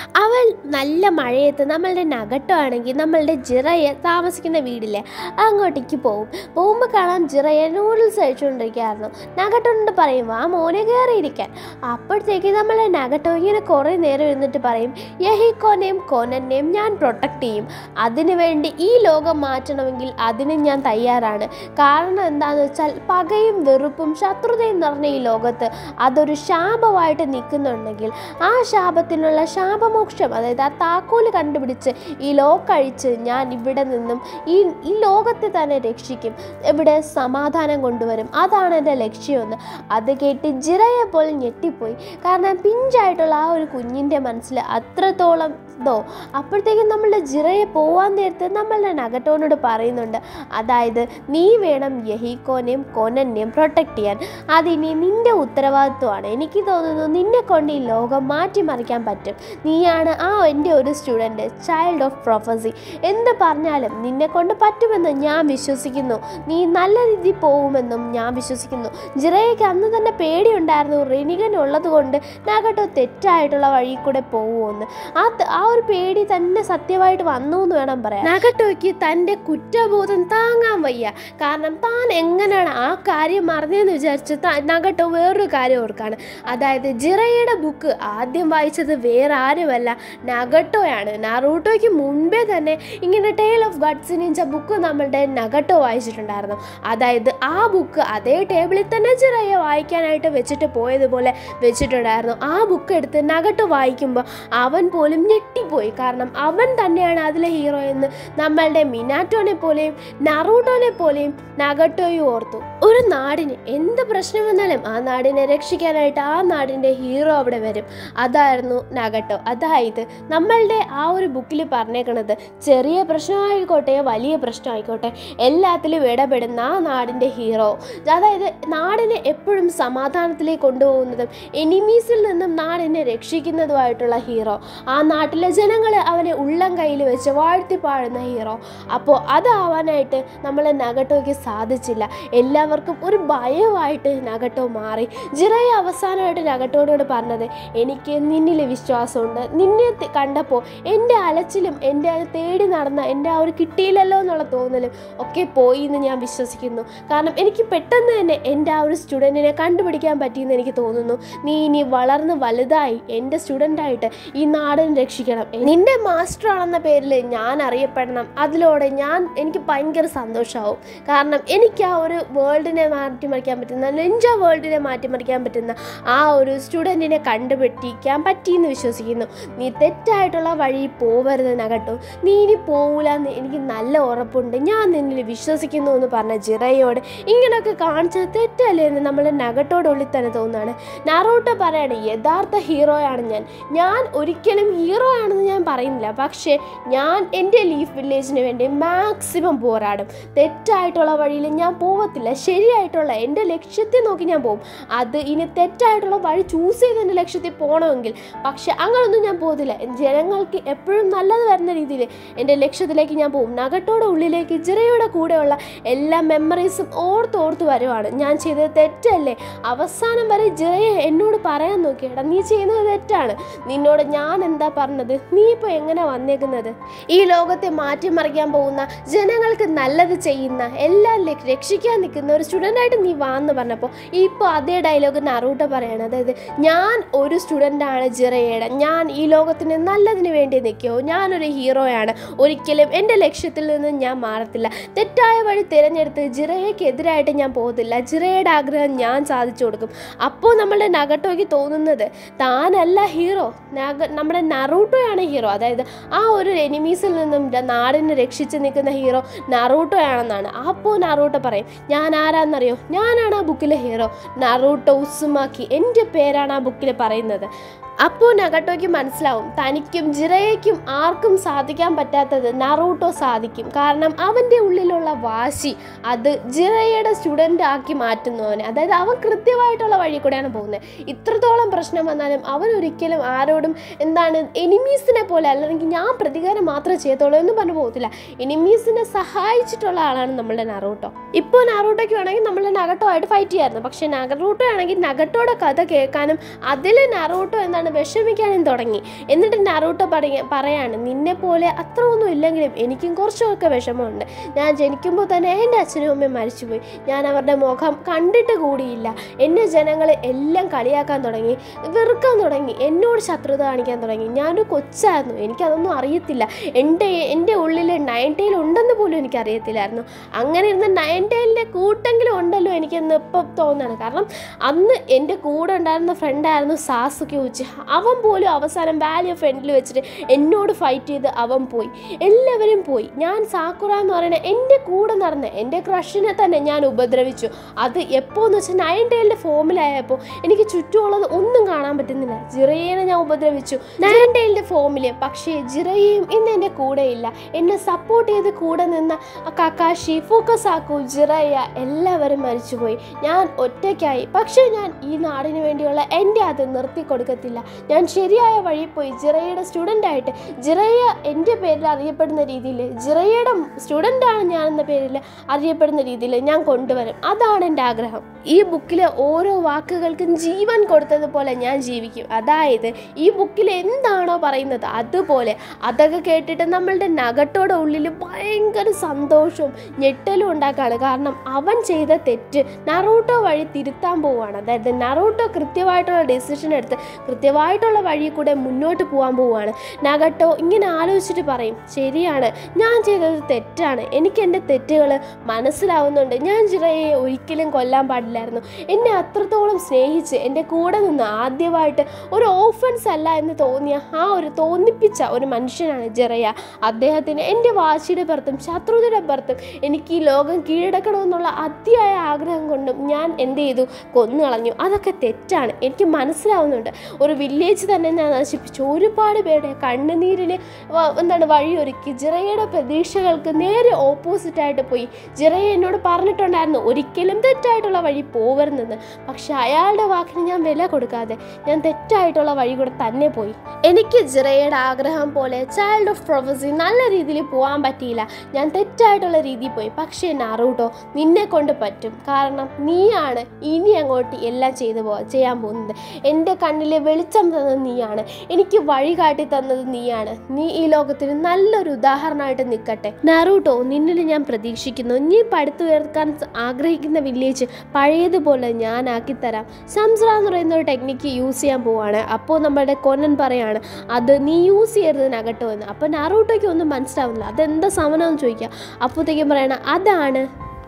വേനൽ നല്ല മഴയത്ത് നമ്മളുടെ നഗട്ടോ ആണെങ്കിൽ നമ്മളുടെ ജിറയെ താമസിക്കുന്ന വീടില്ലേ അങ്ങോട്ടേക്ക് പോകും പോകുമ്പോൾ കാണാം ജിറയെ നൂഡിൽസ് കഴിച്ചുകൊണ്ടിരിക്കുകയായിരുന്നു നഗട്ടോനോട് പറയും ആ മോനെ കയറിയിരിക്കാൻ അപ്പോഴത്തേക്ക് നമ്മളെ നഗട്ടോ ഇങ്ങനെ കുറേ നേരം ഇരുന്നിട്ട് പറയും യഹിക്കോനെയും കോനനെയും ഞാൻ പ്രൊട്ടക്റ്റ് ചെയ്യും അതിനുവേണ്ടി ഈ ലോകം മാറ്റണമെങ്കിൽ അതിന് ഞാൻ തയ്യാറാണ് കാരണം എന്താണെന്ന് വെച്ചാൽ പകയും വെറുപ്പും ശത്രുതയും നിറഞ്ഞ ഈ ലോകത്ത് അതൊരു ശാപമായിട്ട് നിൽക്കുന്നുണ്ടെങ്കിൽ ആ ശാപത്തിനുള്ള ശാപമോക്ഷം അതായത് ആ താക്കോല് കണ്ടുപിടിച്ച് ഈ ലോക്കഴിച്ച് ഞാൻ ഇവിടെ നിന്നും ഈ ഈ ലോകത്തെ തന്നെ രക്ഷിക്കും ഇവിടെ സമാധാനം കൊണ്ടുവരും അതാണ് എൻ്റെ ലക്ഷ്യമെന്ന് അത് കേട്ട് ജിറയെ പോലെ ഞെട്ടിപ്പോയി കാരണം പിഞ്ചായിട്ടുള്ള ആ ഒരു കുഞ്ഞിൻ്റെ മനസ്സിൽ അത്രത്തോളം ഇതോ അപ്പോഴത്തേക്കും നമ്മളുടെ ജിറയെ പോവാൻ നേരത്ത് നമ്മളുടെ നഗട്ടോനോട് പറയുന്നുണ്ട് അതായത് നീ വേണം യഹീക്കോനെയും കൊനനെയും പ്രൊട്ടക്റ്റ് ചെയ്യാൻ അതിനി നിന്റെ ഉത്തരവാദിത്വമാണ് എനിക്ക് തോന്നുന്നു നിന്നെ കൊണ്ട് ഈ ലോകം മാറ്റിമറിക്കാൻ പറ്റും നീയാണ് ആ എൻ്റെ ഒരു സ്റ്റുഡൻറ്റ് ചൈൽഡ് ഓഫ് പ്രൊഫസി എന്ത് പറഞ്ഞാലും നിന്നെ കൊണ്ട് പറ്റുമെന്ന് ഞാൻ വിശ്വസിക്കുന്നു നീ നല്ല രീതിയിൽ പോകുമെന്നും ഞാൻ വിശ്വസിക്കുന്നു ജിറയ്ക്ക് അന്ന് തന്നെ പേടിയുണ്ടായിരുന്നു റിനികൻ ഉള്ളത് കൊണ്ട് നഗട്ടോ തെറ്റായിട്ടുള്ള വഴി കൂടെ പോകുമെന്ന് ആ ത- ആ ഒരു പേടി തന്നെ സത്യമായിട്ട് വന്നു എന്ന് വേണം പറയാൻ നഗട്ടോയ്ക്ക് തൻ്റെ കുറ്റബോധം താങ്ങാൻ വയ്യ കാരണം താൻ എങ്ങനെയാണ് ആ കാര്യം മറന്നതെന്ന് വിചാരിച്ച് ത- നഗട്ടോ വേറൊരു കാര്യം ഓർക്കാണ് അതായത് ജിറയുടെ ബുക്ക് ആദ്യം വായിച്ചത് വേറെ ആരുമല്ല നഗട്ടോയാണ് നറൂട്ടോയ്ക്ക് മുൻപേ തന്നെ ഇങ്ങനെ tale of gutsy ninja book നമ്മളുടെ നഗട്ടോ വായിച്ചിട്ടുണ്ടായിരുന്നു അതായത് ആ ബുക്ക് അതേ ടേബിളിൽ തന്നെ ജിറയെ വായിക്കാനായിട്ട് വെച്ചിട്ട് പോയതുപോലെ വെച്ചിട്ടുണ്ടായിരുന്നു ആ ബുക്ക് എടുത്ത് നഗട്ടോ വായിക്കുമ്പോൾ അവൻ പോലും ഞെട്ടിപ്പോയി കാരണം അവൻ തന്നെയാണ് അതിലെ ഹീറോ എന്ന് നമ്മളുടെ മിനാറ്റോനെ പോലെയും നറൂട്ടോനെ പോലെയും നഗട്ടോയും ഓർത്തു ഒരു നാടിന് എന്ത് പ്രശ്നം വന്നാലും ആ നാടിനെ രക്ഷിക്കാനായിട്ട് ആ നാടിൻ്റെ ഹീറോ അവിടെ വരും അതായിരുന്നു നഗട്ടോ അതായത് നമ്മളുടെ ആ ഒരു ബുക്കിൽ പറഞ്ഞേക്കണത് ചെറിയ പ്രശ്നമായിക്കോട്ടെ വലിയ പ്രശ്നമായിക്കോട്ടെ എല്ലാത്തിലും ഇടപെടുന്ന ആ നാടിൻ്റെ ഹീറോ അതായത് നാടിനെ എപ്പോഴും സമാധാനത്തിലേക്ക് കൊണ്ടുപോകുന്നതും എനിമീസിൽ നിന്നും നാടിനെ രക്ഷിക്കുന്നതുമായിട്ടുള്ള ഹീറോ ആ നാട്ടിലെ ജനങ്ങളെ അവനെ ഉള്ളം കയ്യിൽ വെച്ച് വാഴ്ത്തി പാടുന്ന ഹീറോ അപ്പോൾ അതാവാനായിട്ട് നമ്മളെ നഗട്ടോയ്ക്ക് സാധിച്ചില്ല എല്ലാവർക്കും ഒരു ഭയമായിട്ട് നഗട്ടോ മാറി ജിറയെ അവസാനമായിട്ട് നഗട്ടോനോട് പറഞ്ഞത് എനിക്ക് നിന്നിൽ വിശ്വാസമുണ്ട് നിന്നെ തി- കണ്ടപ്പോൾ എൻ്റെ അലച്ചിലും എൻ്റെ ആ തേടി നടന്ന എൻ്റെ ആ ഒരു കിട്ടിയില്ലല്ലോ എന്നുള്ള തോന്നലും ഒക്കെ പോയി എന്ന് ഞാൻ വിശ്വസിക്കുന്നു കാരണം എനിക്ക് പെട്ടെന്ന് തന്നെ എൻ്റെ ആ ഒരു സ്റ്റുഡൻറ്റിനെ കണ്ടുപിടിക്കാൻ പറ്റിയെന്ന് എനിക്ക് തോന്നുന്നു നീ ഇനി വളർന്ന് വലുതായി എൻ്റെ സ്റ്റുഡൻ്റായിട്ട് ഈ നാടിനെ രക്ഷിക്കണം നിന്റെ മാസ്റ്റർ ആണെന്ന പേരിൽ ഞാൻ അറിയപ്പെടണം അതിലൂടെ ഞാൻ എനിക്ക് ഭയങ്കര സന്തോഷമാവും കാരണം എനിക്ക് ആ ഒരു വേൾഡിനെ മാറ്റിമറിക്കാൻ പറ്റുന്ന നെഞ്ച വേൾഡിനെ മാറ്റിമറിക്കാൻ പറ്റുന്ന ആ ഒരു സ്റ്റുഡൻറ്റിനെ കണ്ടുപിടിക്കാൻ പറ്റിയെന്ന് വിശ്വസിക്കുന്നു നീ തെറ്റായിട്ടുള്ള വഴി പോവരുത് നകട്ടോ നീ ഇനി പോവില്ല എന്ന് എനിക്ക് നല്ല ഉറപ്പുണ്ട് ഞാൻ നിന്നിൽ വിശ്വസിക്കുന്നു എന്ന് പറഞ്ഞ ജിറയോട് ഇങ്ങനെയൊക്കെ കാണിച്ചത് തെറ്റല്ലേ എന്ന് നമ്മുടെ നഗട്ടോട് ഉള്ളിൽ തന്നെ തോന്നുകയാണ് നാറോട്ടോ പറയാണ് യഥാർത്ഥ ഹീറോയാണ് ഞാൻ ഞാൻ ഒരിക്കലും ഹീറോ ആണെന്ന് ഞാൻ പറയുന്നില്ല പക്ഷേ ഞാൻ എൻ്റെ ലീഫ് വില്ലേജിന് വേണ്ടി മാക്സിമം പോരാടും തെറ്റായിട്ടുള്ള വഴിയിൽ ഞാൻ പോവത്തില്ല ശരിയായിട്ടുള്ള എൻ്റെ ലക്ഷ്യത്തെ നോക്കി ഞാൻ പോകും അത് ഇനി തെറ്റായിട്ടുള്ള വഴി ചൂസ് ചെയ്ത് എൻ്റെ ലക്ഷ്യത്തിൽ പോകണമെങ്കിൽ പക്ഷെ അങ്ങനൊന്നും ഞാൻ പോകത്തില്ല ജനങ്ങൾക്ക് എപ്പോഴും നല്ലത് വരുന്ന രീതിയിൽ എൻ്റെ ലക്ഷ്യത്തിലേക്ക് ഞാൻ പോകും നഗട്ടോടെ ഉള്ളിലേക്ക് ജിറയുടെ കൂടെയുള്ള എല്ലാ മെമ്മറീസും ഓർത്ത് ഓർത്ത് വരുവാണ് ഞാൻ ചെയ്തത് തെറ്റല്ലേ അവസാനം വരെ ജിറയെ എന്നോട് പറയാൻ നോക്കിയടാ നീ ചെയ്യുന്നത് തെറ്റാണ് നിന്നോട് ഞാൻ എന്താ പറഞ്ഞത് നീ ഇപ്പോൾ എങ്ങനെ വന്നേക്കുന്നത് ഈ ലോകത്തെ മാറ്റിമറിക്കാൻ പോകുന്ന ജനങ്ങൾക്ക് നല്ലത് ചെയ്യുന്ന എല്ലാം ല- രക്ഷിക്കാൻ നിൽക്കുന്ന ഒരു സ്റ്റുഡൻ്റായിട്ട് നീ വാന്ന് പറഞ്ഞപ്പോൾ ഇപ്പോൾ അതേ ഡയലോഗ് നറൂട്ട പറയാണ് അതായത് ഞാൻ ഒരു സ്റ്റുഡൻ്റാണ് ജിറയുടെ ഞാൻ ഈ ലോകത്തിന് നല്ലതിന് വേണ്ടി നിൽക്കുമോ ഞാനൊരു ഹീറോയാണ് ഒരിക്കലും എൻ്റെ ലക്ഷ്യത്തിൽ നിന്ന് ഞാൻ മാറത്തില്ല തെറ്റായ വഴി തിരഞ്ഞെടുത്ത് ജിറയ്ക്കെതിരായിട്ട് ഞാൻ പോകത്തില്ല ജിറയുടെ ആഗ്രഹം ഞാൻ സാധിച്ചു കൊടുക്കും അപ്പോൾ നമ്മളുടെ നഗട്ടോയ്ക്ക് തോന്നുന്നത് താനല്ല ഹീറോ നഗ നമ്മുടെ നറൂട്ടോയാണ് ഹീറോ അതായത് ആ ഒരു എനിമീസിൽ നിന്നും ര- നാടിനെ രക്ഷിച്ച് നിൽക്കുന്ന ഹീറോ നറൂട്ടോ ആണെന്നാണ് അപ്പോൾ നറൂട്ടോ പറയും ഞാൻ ആരാന്നറിയോ ഞാനാണ് ആ ബുക്കിലെ ഹീറോ നറൂട്ടോ ഉസുമാക്കി എൻ്റെ പേരാണ് ആ ബുക്കിൽ പറയുന്നത് അപ്പോൾ നഗട്ടോയ്ക്ക് മനസ്സിലാവും തനിക്കും ജിറയ്ക്കും ആർക്കും സാധിക്കാൻ പറ്റാത്തത് നറൂട്ടോ സാധിക്കും കാരണം അവൻ്റെ ഉള്ളിലുള്ള വാശി അത് ജിറയുടെ സ്റ്റുഡൻ്റ് ആക്കി മാറ്റുന്നു അവനെ അതായത് അവൻ കൃത്യമായിട്ടുള്ള വഴി കൂടെയാണ് പോകുന്നത് ഇത്രത്തോളം പ്രശ്നം വന്നാലും അവൻ ഒരിക്കലും ആരോടും എന്താണ് എനിമീസിനെ പോലെ അല്ലെങ്കിൽ ഞാൻ പ്രതികാരം മാത്രമേ ചെയ്യത്തുള്ളൂ എന്ന് പറഞ്ഞു പോകത്തില്ല എനിമീസിനെ സഹായിച്ചിട്ടുള്ള ആളാണ് നമ്മളുടെ നറൂട്ടോ ഇപ്പോൾ നറൂട്ടോയ്ക്ക് വേണമെങ്കിൽ നമ്മളുടെ നഗട്ടോ ആയിട്ട് ഫൈറ്റ് ചെയ്യായിരുന്നു പക്ഷേ നഗറൂട്ടോ ആണെങ്കിൽ നഗട്ടോയുടെ കഥ കേൾക്കാനും അതിൽ നറൂട്ടോ എന്താണ് എന്താണ് വിഷമിക്കാനും തുടങ്ങി എന്നിട്ട് നറൂട്ടോ പറയ പറയാണ് നിന്നെ പോലെ അത്ര ഒന്നും ഇല്ലെങ്കിലും എനിക്കും കുറച്ചൊക്കെ വിഷമമുണ്ട് ഞാൻ ജനിക്കുമ്പോൾ തന്നെ എൻ്റെ അച്ഛനും അമ്മയും മരിച്ചുപോയി ഞാൻ അവരുടെ മുഖം കണ്ടിട്ട് കൂടിയില്ല എന്നെ ജനങ്ങൾ എല്ലാം കളിയാക്കാൻ തുടങ്ങി വെറുക്കാൻ തുടങ്ങി എന്നോട് ശത്രുത കാണിക്കാൻ തുടങ്ങി ഞാനൊരു കൊച്ചായിരുന്നു എനിക്കതൊന്നും അറിയത്തില്ല എൻ്റെ എൻ്റെ ഉള്ളിൽ നയൻ ടെയിൽ ഉണ്ടെന്ന് പോലും എനിക്കറിയത്തില്ലായിരുന്നു അങ്ങനെ ഇരുന്ന നയൻ ടെയിലിൻ്റെ കൂട്ടെങ്കിലും ഉണ്ടല്ലോ എനിക്കെന്ന് ഇപ്പം തോന്നുകയാണ് കാരണം അന്ന് എൻ്റെ കൂടെ ഉണ്ടായിരുന്ന ഫ്രണ്ടായിരുന്നു സാസുക്കി ഉച്ച അവൻ പോലും അവസാനം വാല്യൂ ഫ്രണ്ടിൽ വെച്ചിട്ട് എന്നോട് ഫൈറ്റ് ചെയ്ത് അവൻ പോയി എല്ലാവരും പോയി ഞാൻ സാക്കുറ എന്ന് പറയുന്ന എൻ്റെ കൂടെ നടന്ന എൻ്റെ ക്രഷിനെ തന്നെ ഞാൻ ഉപദ്രവിച്ചു അത് എപ്പോന്ന് വെച്ചാൽ നയൻ ടെയിലിൻ്റെ ഫോമിലായപ്പോൾ എനിക്ക് ചുറ്റുമുള്ളത് ഒന്നും കാണാൻ പറ്റുന്നില്ല ജിറയേനെ ഞാൻ ഉപദ്രവിച്ചു നയൻ ടെയിലിൻ്റെ ഫോമിൽ പക്ഷേ ജിറയും ഇന്ന് എൻ്റെ കൂടെയില്ല എന്നെ സപ്പോർട്ട് ചെയ്ത് കൂടെ നിന്ന കക്കാഷി ഫുക്കസാക്കു ജിറയ എല്ലാവരും മരിച്ചുപോയി ഞാൻ ഒറ്റയ്ക്കായി പക്ഷേ ഞാൻ ഈ നാടിന് വേണ്ടിയുള്ള എൻ്റെ അത് നിർത്തി കൊടുക്കത്തില്ല ഞാൻ ശരിയായ വഴി പോയി ജിറയുടെ സ്റ്റുഡൻ്റ് ആയിട്ട് ജിറയ എൻ്റെ പേരിൽ അറിയപ്പെടുന്ന രീതിയിൽ ജിറയുടെ സ്റ്റുഡൻ്റാണ് ഞാൻ എന്ന പേരിൽ അറിയപ്പെടുന്ന രീതിയിൽ ഞാൻ കൊണ്ടുവരും അതാണ് എൻ്റെ ആഗ്രഹം ഈ ബുക്കിലെ ഓരോ വാക്കുകൾക്കും ജീവൻ കൊടുത്തതുപോലെ ഞാൻ ജീവിക്കും അതായത് ഈ ബുക്കിൽ എന്താണോ പറയുന്നത് അതുപോലെ അതൊക്കെ കേട്ടിട്ട് നമ്മളുടെ നഗട്ടോടെ ഉള്ളിൽ ഭയങ്കര സന്തോഷവും ഞെട്ടലും ഉണ്ടാക്കുകയാണ് കാരണം അവൻ ചെയ്ത തെറ്റ് നറൂട്ടോ വഴി തിരുത്താൻ പോവുകയാണ് അതായത് നറൂട്ടോ കൃത്യമായിട്ടുള്ള ഡെസിഷൻ എടുത്ത് കൃത്യമായിട്ടുള്ള വഴി കൂടെ മുന്നോട്ട് പോകാൻ പോവുകയാണ് നഗട്ടോ ഇങ്ങനെ ആലോചിച്ചിട്ട് പറയും ശരിയാണ് ഞാൻ ചെയ്തത് തെറ്റാണ് എനിക്ക് എൻ്റെ തെറ്റുകൾ മനസ്സിലാവുന്നുണ്ട് ഞാൻ ജിറയെ ഒരിക്കലും കൊല്ലാൻ പാടില്ലായിരുന്നു എന്നെ അത്രത്തോളം സ്നേഹിച്ച് എൻ്റെ കൂടെ നിന്ന് ആദ്യമായിട്ട് ഒരു ഓഫൻസ് അല്ല എന്ന് തോന്നിയ ആ ഒരു തോന്നിപ്പിച്ച ഒരു മനുഷ്യനാണ് ജിറയ അദ്ദേഹത്തിന് എൻ്റെ വാശിയുടെ പുറത്തും ശത്രുതയുടെ പുറത്തും എനിക്ക് ഈ ലോകം കീഴടക്കണമെന്നുള്ള അതിയായ ആഗ്രഹം കൊണ്ടും ഞാൻ എന്ത് ചെയ്തു കൊന്നു കളഞ്ഞു അതൊക്കെ തെറ്റാണ് എനിക്ക് മനസ്സിലാവുന്നുണ്ട് ഒരു വില്ലേജ് തന്നെ ഞാൻ നശിപ്പിച്ചു ഒരുപാട് പേരുടെ കണ്ണുനീരിന് വ- എന്താണ് വഴിയൊരുക്കി ജിറയുടെ പ്രതീക്ഷകൾക്ക് നേരെ ഓപ്പോസിറ്റ് ആയിട്ട് പോയി ജിറയ എന്നോട് പറഞ്ഞിട്ടുണ്ടായിരുന്നു ഒരിക്കലും തെറ്റായിട്ടുള്ള വഴി പോവരുതെന്ന് പക്ഷെ അയാളുടെ വാക്കിന് ഞാൻ വില കൊടുക്കാതെ ഞാൻ തെറ്റായിട്ടുള്ള വഴി കൂടെ തന്നെ പോയി എനിക്ക് ജിറയുടെ ആഗ്രഹം പോലെ ചൈൽഡ് ഓഫ് പ്രൊഫസി നല്ല രീതിയിൽ പോകാൻ പറ്റിയില്ല ഞാൻ തെറ്റായിട്ടുള്ള രീതിയിൽ പോയി പക്ഷേ നാറൂട്ടോ നിന്നെ കൊണ്ട് പറ്റും കാരണം നീയാണ് ഇനി അങ്ങോട്ട് എല്ലാം ചെയ്തു പോ ചെയ്യാൻ പോകുന്നത് എൻ്റെ കണ്ണിൽ വെളിച്ചം തന്നത് നീയാണ് എനിക്ക് വഴി കാട്ടി തന്നത് നീയാണ് നീ ഈ ലോകത്തിന് നല്ലൊരു ഉദാഹരണമായിട്ട് നിൽക്കട്ടെ നാറൂട്ടോ നിന്നിൽ ഞാൻ പ്രതീക്ഷിക്കുന്നു നീ പടുത്തുയർക്കാൻ ആഗ്രഹിക്കുന്ന വില്ലേജ് പഴയതുപോലെ ഞാൻ ആക്കിത്തരാം സംസ്ര എന്ന് പറയുന്ന ഒരു ടെക്നിക്ക് യൂസ് ചെയ്യാൻ പോവാണ് അപ്പോൾ നമ്മുടെ കൊന്നൻ പറയാണ് അത് നീ യൂസ് ചെയ്യരുതിനകട്ടോ എന്ന് അപ്പോൾ നാറൂട്ടോയ്ക്ക് ഒന്നും മനസ്സിലാവുന്നില്ല അതെന്താ സമനമെന്ന് ചോദിക്കുക അപ്പോഴത്തേക്കും പറയണ അതാണ്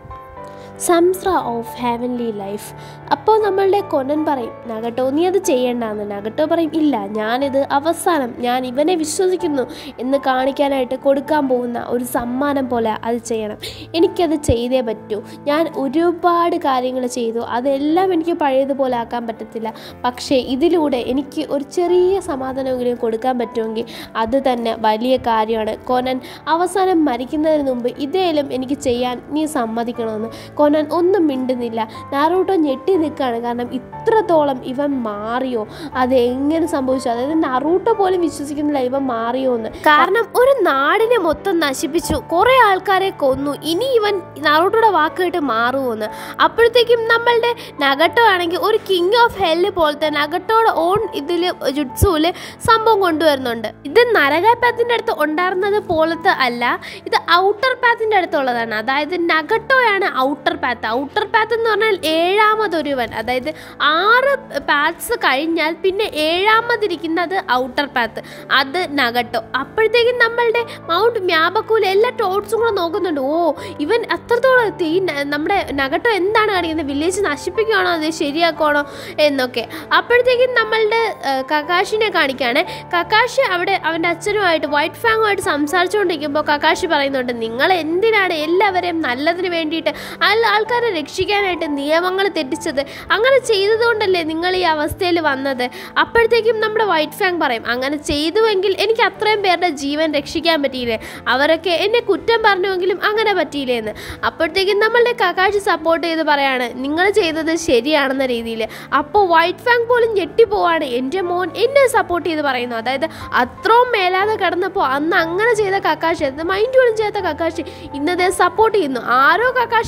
സംസ്ര ഓഫ് ഹെവൻലി ലൈഫ് അപ്പോൾ നമ്മളുടെ കൊനൻ പറയും നഗട്ടോ നീ അത് ചെയ്യേണ്ടെന്ന് നഗട്ടോ പറയും ഇല്ല ഞാനിത് അവസാനം ഞാൻ ഇവനെ വിശ്വസിക്കുന്നു എന്ന് കാണിക്കാനായിട്ട് കൊടുക്കാൻ പോകുന്ന ഒരു സമ്മാനം പോലെ അത് ചെയ്യണം എനിക്കത് ചെയ്തേ പറ്റൂ ഞാൻ ഒരുപാട് കാര്യങ്ങൾ ചെയ്തു അതെല്ലാം എനിക്ക് പഴയതുപോലെ ആക്കാൻ പറ്റത്തില്ല പക്ഷേ ഇതിലൂടെ എനിക്ക് ഒരു ചെറിയ സമാധാനമെങ്കിലും കൊടുക്കാൻ പറ്റുമെങ്കിൽ അത് തന്നെ വലിയ കാര്യമാണ് കൊനൻ അവസാനം മരിക്കുന്നതിന് മുമ്പ് ഇതേലും എനിക്ക് ചെയ്യാൻ നീ സമ്മതിക്കണമെന്ന് കൊനൻ ഒന്നും മിണ്ടുന്നില്ല നാറൂട്ടോ ഞെട്ടി നിൽക്കുകയാണ് കാരണം ഇത്രത്തോളം ഇവൻ മാറിയോ അത് എങ്ങനെ സംഭവിച്ചു അതായത് നറൂട്ടോ പോലും വിശ്വസിക്കുന്നില്ല ഇവൻ മാറിയോ എന്ന് കാരണം ഒരു നാടിനെ മൊത്തം നശിപ്പിച്ചു കുറെ ആൾക്കാരെ കൊന്നു ഇനി ഇവൻ നറൂട്ടോയുടെ വാക്ക് കേട്ട് മാറുമോന്ന് അപ്പോഴത്തേക്കും നമ്മളുടെ നഗട്ടോ ആണെങ്കിൽ ഒരു കിങ് ഓഫ് ഹെല്ല് പോലത്തെ നഗട്ടോയുടെ ഓൺ ഇതിൽ ജുഡ്സുവില് സംഭവം കൊണ്ടുവരുന്നുണ്ട് ഇത് നരകാപാത്തിന്റെ അടുത്ത് ഉണ്ടായിരുന്നത് പോലത്തെ അല്ല ഇത് ഔട്ടർ പാത്തിന്റെ അടുത്തുള്ളതാണ് അതായത് നഗട്ടോയാണ് ഔട്ടർ പാത്ത് ഔട്ടർ പാത്ത് എന്ന് പറഞ്ഞാൽ ഏഴാമതൊരുവൻ അതായത് ആറ് പാത്സ് കഴിഞ്ഞാൽ പിന്നെ ഏഴാമതിരിക്കുന്നത് ഔട്ടർ പാത്ത് അത് നഗട്ടോ അപ്പോഴത്തേക്കും നമ്മളുടെ മൗണ്ട് മ്യാബക്കൂല എല്ലാ ടോട്ട്സും കൂടെ നോക്കുന്നുണ്ട് ഓ ഇവൻ അത്രത്തോളം എത്തി ഈ ന- നമ്മുടെ നഗട്ടോ എന്താണ് കാണിക്കുന്നത് വില്ലേജ് നശിപ്പിക്കുകയാണോ അത് ശരിയാക്കുകയാണോ എന്നൊക്കെ അപ്പോഴത്തേക്കും നമ്മളുടെ ആ, കക്കാഷിനെ കാണിക്കുകയാണ് കക്കാഷി അവിടെ അവൻ്റെ അച്ഛനുമായിട്ട് വൈറ്റ് ഫാങ്ങുമായിട്ട് സംസാരിച്ചുകൊണ്ടിരിക്കുമ്പോൾ കക്കാഷി പറയുന്നുണ്ട് നിങ്ങൾ എന്തിനാണ് എല്ലാവരെയും നല്ലതിന് വേണ്ടിയിട്ട് അല്ല ആൾക്കാരെ രക്ഷിക്കാനായിട്ട് നിയമങ്ങൾ തെറ്റിച്ചത് അങ്ങനെ ചെയ്തതുകൊണ്ടല്ലേ നിങ്ങൾ ഈ അവസ്ഥയിൽ വന്നത് അപ്പോഴത്തേക്കും നമ്മുടെ വൈറ്റ് ഫാങ് പറയും അങ്ങനെ ചെയ്തുവെങ്കിൽ എനിക്ക് അത്രയും പേരുടെ ജീവൻ രക്ഷിക്കാൻ പറ്റിയില്ലേ അവരൊക്കെ എന്നെ കുറ്റം പറഞ്ഞുവെങ്കിലും അങ്ങനെ പറ്റിയില്ലേ എന്ന് അപ്പോഴത്തേക്കും നമ്മളുടെ കക്കാശി സപ്പോർട്ട് ചെയ്ത് പറയാണ് നിങ്ങൾ ചെയ്തത് ശരിയാണെന്ന രീതിയിൽ അപ്പോൾ വൈറ്റ് ഫാങ് പോലും ഞെട്ടിപ്പോവാണ് എൻ്റെ മോൻ എന്നെ സപ്പോർട്ട് ചെയ്ത് പറയുന്നു അതായത് അത്രയും മേലാതെ കിടന്നപ്പോൾ അന്ന് അങ്ങനെ ചെയ്ത കക്കാശി അത് മൈൻഡ് പോലും ചെയ്യാത്ത കക്കാശി ഇന്നതേ സപ്പോർട്ട് ചെയ്യുന്നു ആരോ കക്കാശിൻ്റെ സോൾ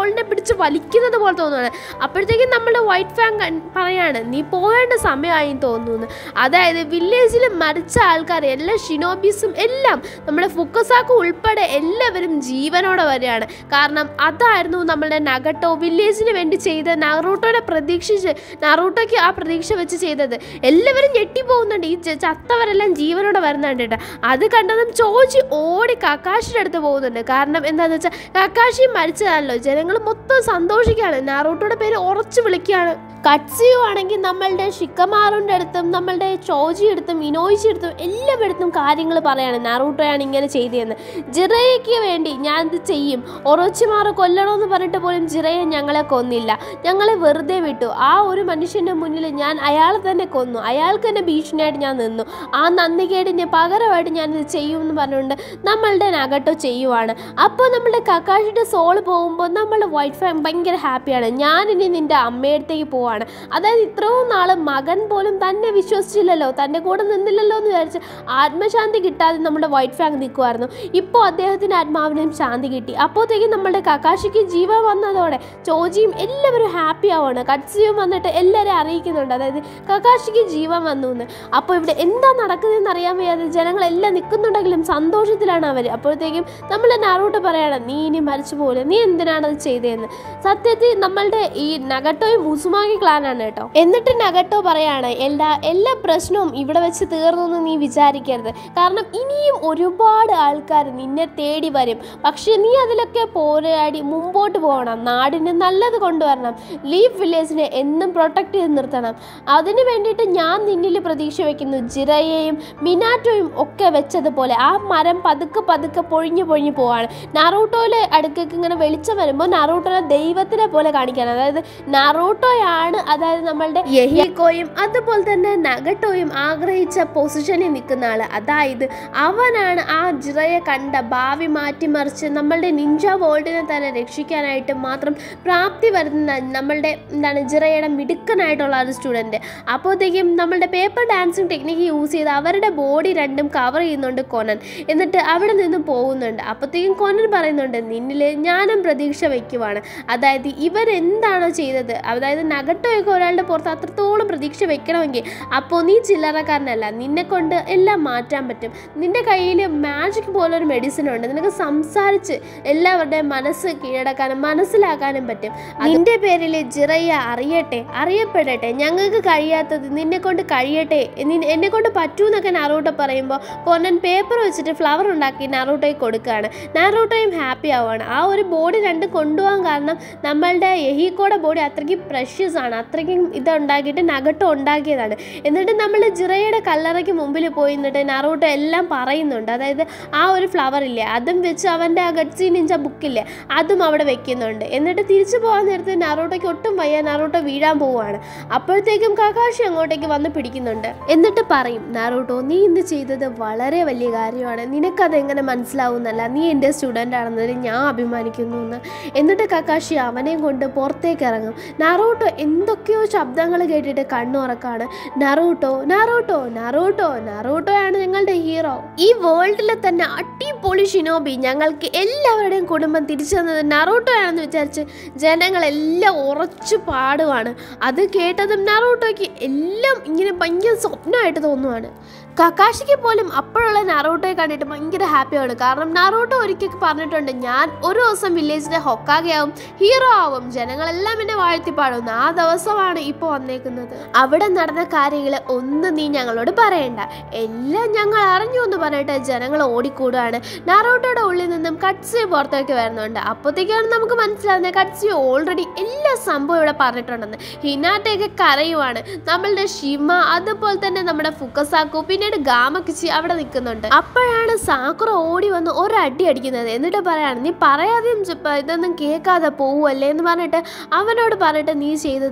ഷോളിനെ പിടിച്ച് വലിക്കുന്നത് പോലെ തോന്നുകയാണ് അപ്പോഴത്തേക്കും നമ്മുടെ വൈറ്റ് ഫാൻ പറയാണ് നീ പോകേണ്ട സമയമായി തോന്നുന്നു അതായത് വില്ലേജിൽ മരിച്ച ആൾക്കാർ എല്ലാ ഷിനോബീസും എല്ലാം നമ്മുടെ ഫുക്കസാക്ക് ഉൾപ്പെടെ എല്ലാവരും ജീവനോടെ വരികയാണ് കാരണം അതായിരുന്നു നമ്മളുടെ നഗട്ടോ വില്ലേജിന് വേണ്ടി ചെയ്ത നറൂട്ടോനെ പ്രതീക്ഷിച്ച് നറൂട്ടോയ്ക്ക് ആ പ്രതീക്ഷ വെച്ച് ചെയ്തത് എല്ലാവരും ഞെട്ടിപ്പോകുന്നുണ്ട് ഈ ച- ചത്തവരെല്ലാം ജീവനോടെ വരുന്നുണ്ട് കേട്ടോ അത് കണ്ടതും ചോജി ഓടി കക്കാഷിയുടെ അടുത്ത് പോകുന്നുണ്ട് കാരണം എന്താണെന്ന് വെച്ചാൽ കക്കാഷി മരിച്ചതാണല്ലോ ജനങ്ങൾ മൊത്തം സന്തോഷിക്കുകയാണ് നാറൂട്ടോയുടെ പേര് ഉറച്ചു വിളിക്കുകയാണ് കട്സിയോ ആണെങ്കിൽ നമ്മളുടെ ഷിക്കമാറുൻ്റെ അടുത്തും നമ്മളുടെ ചോജി അടുത്തും ഇനോയിച്ചി അടുത്തും എല്ലാവരിടത്തും കാര്യങ്ങൾ പറയാണ് നാറൂട്ടോയാണ് ഇങ്ങനെ ചെയ്തതെന്ന് ജിറയ്ക്ക് വേണ്ടി ഞാൻ ഇത് ചെയ്യും ഒറോച്ചിമാറ് കൊല്ലണമെന്ന് പറഞ്ഞിട്ട് പോലും ജിറയെ ഞങ്ങളെ കൊന്നില്ല ഞങ്ങളെ വെറുതെ വിട്ടു ആ ഒരു മനുഷ്യൻ്റെ മുന്നിൽ ഞാൻ അയാളെ തന്നെ കൊന്നു അയാൾക്ക് തന്നെ ഭീഷണിയായിട്ട് ഞാൻ നിന്നു ആ നന്ദികേടിന് പകരമായിട്ട് ഞാൻ ഇത് ചെയ്യുമെന്ന് പറഞ്ഞുകൊണ്ട് നമ്മളുടെ നഗട്ടോ ചെയ്യുവാണ് അപ്പോൾ നമ്മളുടെ കക്കാഷിയുടെ സോള് പോകുമ്പോൾ നമ്മളുടെ വൈറ്റ് ഫാം ഭയങ്കര ഹാപ്പിയാണ് ഞാനിനി നിൻ്റെ അമ്മയടുത്തേക്ക് പോവാണ് അതായത് ഇത്രയും നാൾ മകൻ പോലും തന്നെ വിശ്വസിച്ചില്ലല്ലോ തൻ്റെ കൂടെ നിന്നില്ലല്ലോ എന്ന് വിചാരിച്ച് ആത്മശാന്തി കിട്ടാതെ നമ്മുടെ വൈറ്റ് ഫാങ് നിൽക്കുമായിരുന്നു ഇപ്പോൾ അദ്ദേഹത്തിൻ്റെ ആത്മാവിനും ശാന്തി കിട്ടി അപ്പോഴത്തേക്കും നമ്മളുടെ കക്കാഷിക്ക് ജീവൻ വന്നതോടെ ചോജിയും എല്ലാവരും ഹാപ്പി ആവുകയാണ് കട്സിയും വന്നിട്ട് എല്ലാവരെയും അറിയിക്കുന്നുണ്ട് അതായത് കക്കാഷിക്ക് ജീവൻ വന്നു എന്ന് അപ്പോൾ ഇവിടെ എന്താ നടക്കുന്നതെന്ന് അറിയാൻ വയ്യാതെ ജനങ്ങളെല്ലാം നിൽക്കുന്നുണ്ടെങ്കിലും സന്തോഷത്തിലാണ് അവർ അപ്പോഴത്തേക്കും നമ്മൾ നാറൂട്ട് പറയണം നീ ഇനി മരിച്ചു പോലെ നീ എന്തിനാണ് അത് ചെയ്തതെന്ന് സത്യത്തിൽ നമ്മളുടെ ഈ നഗട്ടോയും ഉസുമാക്കി ക്ലാനാണ് കേട്ടോ എന്നിട്ട് നഗട്ടോ പറയാണ് എല്ലാ എല്ലാ പ്രശ്നവും ഇവിടെ വെച്ച് തീർന്നു എന്ന് നീ വിചാരിക്കരുത് കാരണം ഇനിയും ഒരുപാട് ആൾക്കാർ നിന്നെ തേടി വരും പക്ഷെ നീ അതിലൊക്കെ പോരാടി മുമ്പോട്ട് പോകണം നാടിന് നല്ലത് കൊണ്ടുവരണം ലീഫ് വില്ലേജിനെ എന്നും പ്രൊട്ടക്ട് ചെയ്ത് നിർത്തണം അതിനു വേണ്ടിയിട്ട് ഞാൻ നിന്നിൽ പ്രതീക്ഷ വെക്കുന്നു ജിറയെയും മിനാറ്റോയും ഒക്കെ വെച്ചതുപോലെ ആ മരം പതുക്കെ പതുക്കെ പൊഴിഞ്ഞു പൊഴിഞ്ഞു പോവാണ് നറൂട്ടോയിലെ അടുക്കേക്ക് ഇങ്ങനെ വെളിച്ചം വരുമ്പോൾ നറൂട്ടോനെ ദൈവത്തിനെ പോലെ കാണിക്കാണ് അതായത് നറൂട്ടോയാണ് അതായത് നമ്മളുടെ യഹിക്കോയും അതുപോലെ തന്നെ നഗട്ടോയും ആഗ്രഹിച്ച പൊസിഷനിൽ നിൽക്കുന്ന ആള് അതായത് അവനാണ് ആ ജിറയെ കണ്ട ഭാവി മാറ്റിമറിച്ച് നമ്മളുടെ നിഞ്ച വേൾഡിനെ തന്നെ രക്ഷിക്കാനായിട്ട് മാത്രം പ്രാപ്തി വരുന്ന നമ്മളുടെ എന്താണ് ജിറയുടെ മിടുക്കനായിട്ടുള്ള ഒരു സ്റ്റുഡൻറ്റ് അപ്പോഴത്തേക്കും നമ്മളുടെ പേപ്പർ ഡാൻസിങ് ടെക്നിക്ക് യൂസ് ചെയ്ത് അവരുടെ ബോഡി രണ്ടും കവർ ചെയ്യുന്നുണ്ട് കൊനൻ എന്നിട്ട് അവിടെ നിന്നും പോകുന്നുണ്ട് അപ്പോഴത്തേക്കും കൊനൻ പറയുന്നുണ്ട് നിന്നിൽ ഞാനും പ്രതീക്ഷ വയ്ക്കുവാണ് അതായത് ഇവരെന്താണോ ചെയ്തത് അതായത് നഗട്ടോയൊക്കെ ഒരാളുടെ പുറത്ത് അത്രത്തോളം പ്രതീക്ഷ വെക്കണമെങ്കിൽ അപ്പോൾ നീ ചില്ലറക്കാരനല്ല നിന്നെ കൊണ്ട് എല്ലാം മാറ്റാൻ പറ്റും നിന്റെ കയ്യിൽ മാജിക് പോലൊരു മെഡിസിൻ ഉണ്ട് നിനക്ക് സംസാരിച്ച് എല്ലാവരുടെയും മനസ്സ് കീഴടക്കാനും മനസ്സിലാക്കാനും പറ്റും നിന്റെ പേരിൽ ജിറയ്യ അറിയട്ടെ അറിയപ്പെടട്ടെ ഞങ്ങൾക്ക് കഴിയാത്തത് നിന്നെ കൊണ്ട് കഴിയട്ടെ നിന്നെ- എന്നെ കൊണ്ട് പറ്റൂന്നൊക്കെ നാറൂട്ടോ പറയുമ്പോൾ കൊന്നൻ പേപ്പർ വെച്ചിട്ട് ഫ്ലവർ ഉണ്ടാക്കി നാറൂട്ടോയ്ക്ക് കൊടുക്കുകയാണ് നാറൂട്ടോയും ഹാപ്പി ആവുകയാണ് ആ ഒരു ബോഡി രണ്ട് കൊണ്ടുപോകാൻ കാരണം നമ്മളുടെ യഹീക്കോടെ ബോഡി അത്രയ്ക്കും പ്രഷ്യസ് ആണ് അത്രയ്ക്കും ഇത് ഉണ്ടാക്കിയിട്ട് നഗട്ടോ ഉണ്ടാക്കിയതാണ് എന്നിട്ട് നമ്മൾ ജിറയുടെ കല്ലറയ്ക്ക് മുമ്പിൽ പോയി നിന്നിട്ട് നറൂട്ടോ എല്ലാം പറയുന്നുണ്ട് അതായത് ആ ഒരു ഫ്ലവർ ഇല്ലേ അതും വെച്ച് അവൻ്റെ ആ ഗഡ്സി നിഞ്ച ബുക്കില്ലേ അതും അവിടെ വെക്കുന്നുണ്ട് എന്നിട്ട് തിരിച്ചു പോകാൻ നേരത്ത് നറൂട്ടോയ്ക്ക് ഒട്ടും വയ്യ നറൂട്ടോ വീഴാൻ പോവുകയാണ് അപ്പോഴത്തേക്കും കകാഷി അങ്ങോട്ടേക്ക് വന്ന് പിടിക്കുന്നുണ്ട് എന്നിട്ട് പറയും നാറൂട്ടോ നീ ഇന്ന് ചെയ്തത് വളരെ വലിയ കാര്യമാണ് നിനക്കത് എങ്ങനെ മനസ്സിലാവുന്നല്ല നീ എൻ്റെ സ്റ്റുഡൻ്റ് ആണെന്നതിൽ ഞാൻ അഭിമാനിക്കുന്നു എന്ന് എന്നിട്ട് കക്കാഷി അവനെയും കൊണ്ട് പുറത്തേക്ക് ഇറങ്ങും നറൂട്ടോ എന്തൊക്കെയോ ശബ്ദങ്ങൾ കേട്ടിട്ട് കണ്ണുറക്കാണ് നറൂട്ടോ നറൂട്ടോ നറൂട്ടോ നറൂട്ടോ ആണ് ഞങ്ങളുടെ ഹീറോ ഈ വേൾഡിലെ തന്നെ അടിപൊളി ഷിനോബി ഞങ്ങൾക്ക് എല്ലാവരുടെയും കുടുംബം തിരിച്ചു തന്നത് നറൂട്ടോ ആണെന്ന് വിചാരിച്ച് ജനങ്ങളെല്ലാം ഉറച്ചു പാടുവാണ് അത് കേട്ടതും നറൂട്ടോയ്ക്ക് എല്ലാം ഇങ്ങനെ ഭയങ്കര സ്വപ്നമായിട്ട് തോന്നുവാണ് കക്കാഷിക്ക് പോലും അപ്പോഴുള്ള നറൂട്ടോയെ കണ്ടിട്ട് ഭയങ്കര ഹാപ്പിയാണ് കാരണം നറൂട്ടോ ഒരിക്കൽ പറഞ്ഞിട്ടുണ്ട് ഞാൻ ഒരു ദിവസം വില്ലേജിന്റെ ഹൊക്കാകെയാവും ഹീറോ ആവും ജനങ്ങളെല്ലാം എന്നെ വാഴ്ത്തിപ്പാടുന്നു ആ ദിവസമാണ് ഇപ്പോൾ വന്നേക്കുന്നത് അവിടെ നടന്ന കാര്യങ്ങൾ ഒന്നും നീ ഞങ്ങളോട് പറയണ്ട എല്ലാം ഞങ്ങൾ അറിഞ്ഞു എന്ന് പറഞ്ഞിട്ട് ജനങ്ങൾ ഓടിക്കൂടുകയാണ് നറൂട്ടോയുടെ ഉള്ളിൽ നിന്നും കട്സിയോ പുറത്തേക്ക് വരുന്നുണ്ട് അപ്പോഴത്തേക്കാണ് നമുക്ക് മനസ്സിലാവുന്നത് കട്സിയോ ഓൾറെഡി എല്ലാ സംഭവം ഇവിടെ പറഞ്ഞിട്ടുണ്ടെന്ന് ഹിനാട്ടയൊക്കെ കരയുവാണ് നമ്മളുടെ ഷിമ അതുപോലെ തന്നെ നമ്മുടെ ഫുക്കസാക്കു പിന്നീട് ഗാമക്കിച്ചി അവിടെ നിൽക്കുന്നുണ്ട് അപ്പോഴാണ് സാക്കുറ ഓടി വന്ന് ഒരടി അടിക്കുന്നത് എന്നിട്ട് പറയാണ് നീ പറയാതെയും ചുപ്പ ഇതൊന്നും കേൾക്കാതെ പോവുമല്ലേ എന്ന് പറഞ്ഞിട്ട് അവനോട് പറഞ്ഞിട്ട് നീ ചെയ്തത്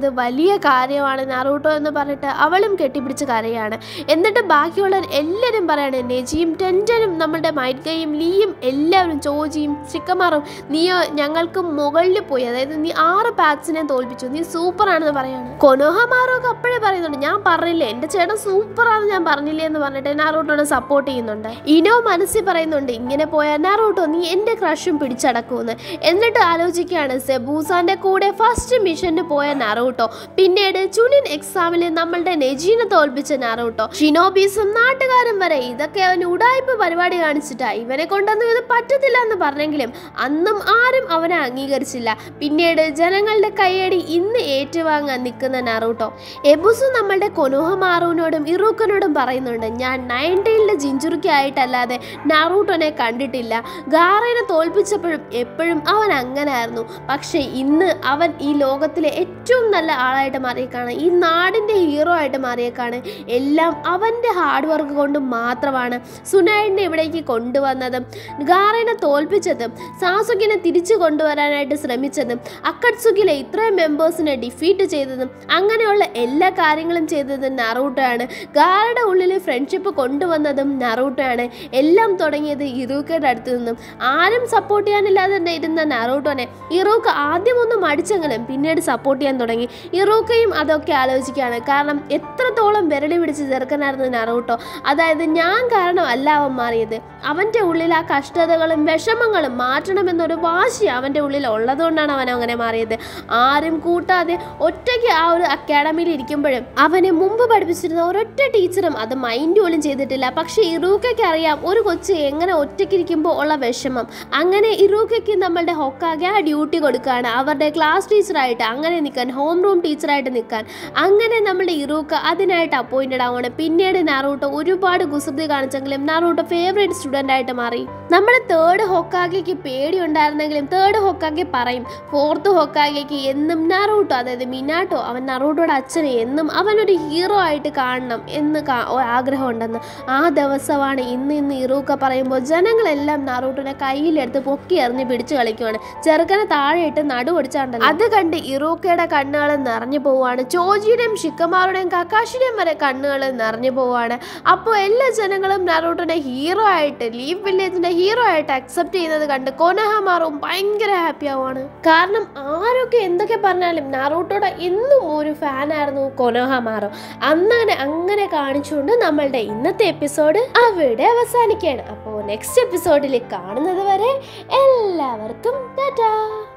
പോയത് വലിയ കാര്യമാണ് നറൂട്ടോ എന്ന് പറഞ്ഞിട്ട് അവളും കെട്ടിപ്പിടിച്ച് കരയാണ് എന്നിട്ട് ബാക്കിയുള്ളവർ എല്ലാവരും പറയാണ് നെജിയും ടെൻറ്റനും നമ്മളുടെ മൈറ്റ്കയും ലീയും എല്ലാവരും ചോജിയും ചിക്കമാറും നീ ഞങ്ങൾക്ക് മുകളിൽ പോയി അതായത് നീ ആറ് പാക്സിനെ തോൽപ്പിച്ചു നീ സൂപ്പർ ആണെന്ന് പറയാണ് കൊനോഹമാറോ ഒക്കെ അപ്പോഴേ പറയുന്നുണ്ട് ഞാൻ പറഞ്ഞില്ലേ എൻ്റെ ചേട്ടൻ സൂപ്പർ ആണെന്ന് ഞാൻ പറഞ്ഞില്ലേ എന്ന് പറഞ്ഞിട്ട് നാറൂട്ടോനെ സപ്പോർട്ട് ചെയ്യുന്നുണ്ട് ഇനോ മനസ്സിൽ പറയുന്നുണ്ട് ഇങ്ങനെ പോയാൽ നാറൂട്ടോ നീ എൻ്റെ ക്രഷും പിടിച്ചടക്കുമെന്ന് എന്നിട്ട് ആലോചിക്കുകയാണ് സെബൂസാന്റെ കൂടെ ഫസ്റ്റ് മിഷന് പോയ നാറൂട്ടോ പിന്നീട് ചുനിൻ എക്സാമിൽ നമ്മളുടെ നെജീനെ തോൽപ്പിച്ച നാറൂട്ടോ ഷിനോബീസും നാട്ടുകാരും വരെ ഇതൊക്കെ അവൻ ഉടായ്പ പരിപാടി കാണിച്ചിട്ടാ ഇവനെ കൊണ്ടൊന്നും ഇത് പറ്റത്തില്ല എന്ന് പറഞ്ഞെങ്കിലും അന്നും ആരും അവനെ അംഗീകരിച്ചില്ല പിന്നീട് ജനങ്ങളുടെ കൈയടി ഇന്ന് ഏറ്റുവാങ്ങാൻ നിൽക്കുന്ന നാറൂട്ടോ എബുസു നമ്മളുടെ കൊനോഹമാറുവിനോടും ഇറൂക്കനോടും പറയുന്നുണ്ട് ഞാൻ നയൻറ്റീനിലെ ജിഞ്ചുറുക്കായിട്ടല്ലാതെ നാറൂട്ടോനെ കണ്ടിട്ടില്ല ഗാറേനെ തോൽപ്പിച്ചപ്പോഴും എപ്പോഴും അവൻ അങ്ങനായിരുന്നു പക്ഷേ ഇന്ന് അവൻ ഈ ലോകത്തിലെ ഏറ്റവും നല്ല ആളായിട്ട് മാറിയേക്കാണ് ഈ നാടിൻ്റെ ഹീറോ ആയിട്ട് മാറിയേക്കാണ് എല്ലാം അവൻ്റെ ഹാർഡ് വർക്ക് കൊണ്ട് മാത്രമാണ് സുനായിനെ ഇവിടേക്ക് കൊണ്ടുവന്നതും ഗാറേനെ തോൽപ്പിച്ചതും സാസുകിനെ തിരിച്ചു കൊണ്ടുവരാനായിട്ട് ശ്രമിച്ചതും അക്കട്സുകിലെ ഇത്രയും മെമ്പേഴ്സിനെ ഡിഫീറ്റ് ചെയ്തതും അങ്ങനെയുള്ള എല്ലാ കാര്യങ്ങളും ചെയ്തത് നറൂട്ടോയാണ് ഗാറയുടെ ഉള്ളിൽ ഫ്രണ്ട്ഷിപ്പ് കൊണ്ടുവന്നതും നറൂട്ടോയാണ് എല്ലാം തുടങ്ങിയത് ഇറൂക്കയുടെ അടുത്ത് നിന്നും ആരും സപ്പോർട്ട് ചെയ്യാനില്ലാതെ ഇരുന്ന നറൂട്ടോനെ ഇറൂക്ക ആദ്യം ഒന്ന് മടിച്ചെങ്കിലും പിന്നീട് സപ്പോർട്ട് ചെയ്യാൻ തുടങ്ങി ഇറൂക്കയും അതൊക്കെ ആലോചിക്കുകയാണ് കാരണം എത്രത്തോളം വിരളി പിടിച്ച് ചെറുക്കനായിരുന്നു നറൂട്ടോ അതായത് ഞാൻ കാരണം അല്ല അവൻ മാറിയത് അവൻ്റെ ഉള്ളിൽ ആ കഷ്ടതകളും വിഷമങ്ങളും മാറ്റണമെന്നൊരു വാശി അവൻ്റെ ഉള്ളിൽ ഉള്ളതുകൊണ്ടാണ് അവൻ അങ്ങനെ മാറിയത് ആരും കൂട്ടാതെ ഒറ്റയ്ക്ക് ആ ഒരു അക്കാഡമിയിൽ ഇരിക്കുമ്പോഴും അവനെ മുമ്പ് പഠിപ്പിച്ചിരുന്ന ഒരൊറ്റ ടീച്ചറും അത് മൈൻഡ് പോലും ചെയ്തിട്ടില്ല പക്ഷേ ഇറൂക്കയ്ക്ക് അറിയാം ഒരു കൊച്ച് എങ്ങനെ ഒറ്റയ്ക്കിരിക്കുമ്പോൾ ഉള്ള വിഷമം അങ്ങനെ ഇറൂക്കയ്ക്ക് നമ്മളുടെ ഹൊക്കാകെ ആ ഡ്യൂട്ടി കൊടുക്കുകയാണ് അവരുടെ ക്ലാസ് ടീച്ചറായിട്ട് അങ്ങനെ നിൽക്കാൻ ഹോം റൂം ടീച്ചറായിട്ട് നിൽക്കാൻ അങ്ങനെ നമ്മുടെ ഇറൂക്ക അതിനായിട്ട് അപ്പോയിൻറ്റഡ് ആവുകയാണ് പിന്നീട് നാറൂട്ടോ ഒരുപാട് കുസൃതി കാണിച്ചെങ്കിലും നാറൂട്ടോ ഫേവറേറ്റ് സ്റ്റുഡൻ്റ് ആയിട്ട് മാറി നമ്മുടെ തേർഡ് ഹൊക്കാഗയ്ക്ക് പേടി ഉണ്ടായിരുന്നെങ്കിലും തേർഡ് ഹൊക്കാഗെ പറയും ഫോർത്ത് ഹൊക്കാഗയ്ക്ക് എന്നും നാറൂട്ടോ അതായത് മിനാട്ടോ അവൻ നറൂട്ടോയുടെ അച്ഛനെ എന്നും അവനൊരു ഹീറോ ആയിട്ട് കാണണം എന്ന് കാ- ഒരു ആഗ്രഹം ഉണ്ടെന്ന് ആ ദിവസമാണ് ഇന്ന് ഇന്ന് ഇറൂക്ക പറയുമ്പോൾ ജനങ്ങളെല്ലാം നാറൂട്ടോനെ കയ്യിലെടുത്ത് പൊക്കി എറിഞ്ഞ് പിടിച്ചു കളിക്കുവാണ് ചെറുക്കനെ താഴെയിട്ട് നടുവടിച്ചാണ്ടല്ലോ അത് കണ്ട് ഇറൂക്കയുടെ കണ്ണുകൾ നിറഞ്ഞു പോവാണ് ചോജിയുടെയും ഷിക്കമാറുടെയും കക്കാഷിയുടെയും വരെ കണ്ണുകൾ നിറഞ്ഞു പോവാണ് അപ്പോൾ എല്ലാ ജനങ്ങളും നറൂട്ടോനെ ഹീറോ ആയിട്ട് ലീവ് വില്ലേജിന്റെ ഹീറോ ആയിട്ട് അക്സെപ്റ്റ് ചെയ്യുന്നത് കണ്ട് കൊനഹമാറും ഭയങ്കര ഹാപ്പി ആവുകയാണ് കാരണം ആരൊക്കെ എന്തൊക്കെ പറഞ്ഞാലും നാറൂട്ടോടെ എന്നും ഒരു ഫാനായിരുന്നു കൊനോഹമാറോ അന്നങ്ങനെ അങ്ങനെ കാണിച്ചുകൊണ്ട് നമ്മളുടെ ഇന്നത്തെ എപ്പിസോഡ് അവിടെ അവസാനിക്കുകയാണ് അപ്പോൾ നെക്സ്റ്റ് എപ്പിസോഡിൽ കാണുന്നത് വരെ എല്ലാവർക്കും ടാറ്റാ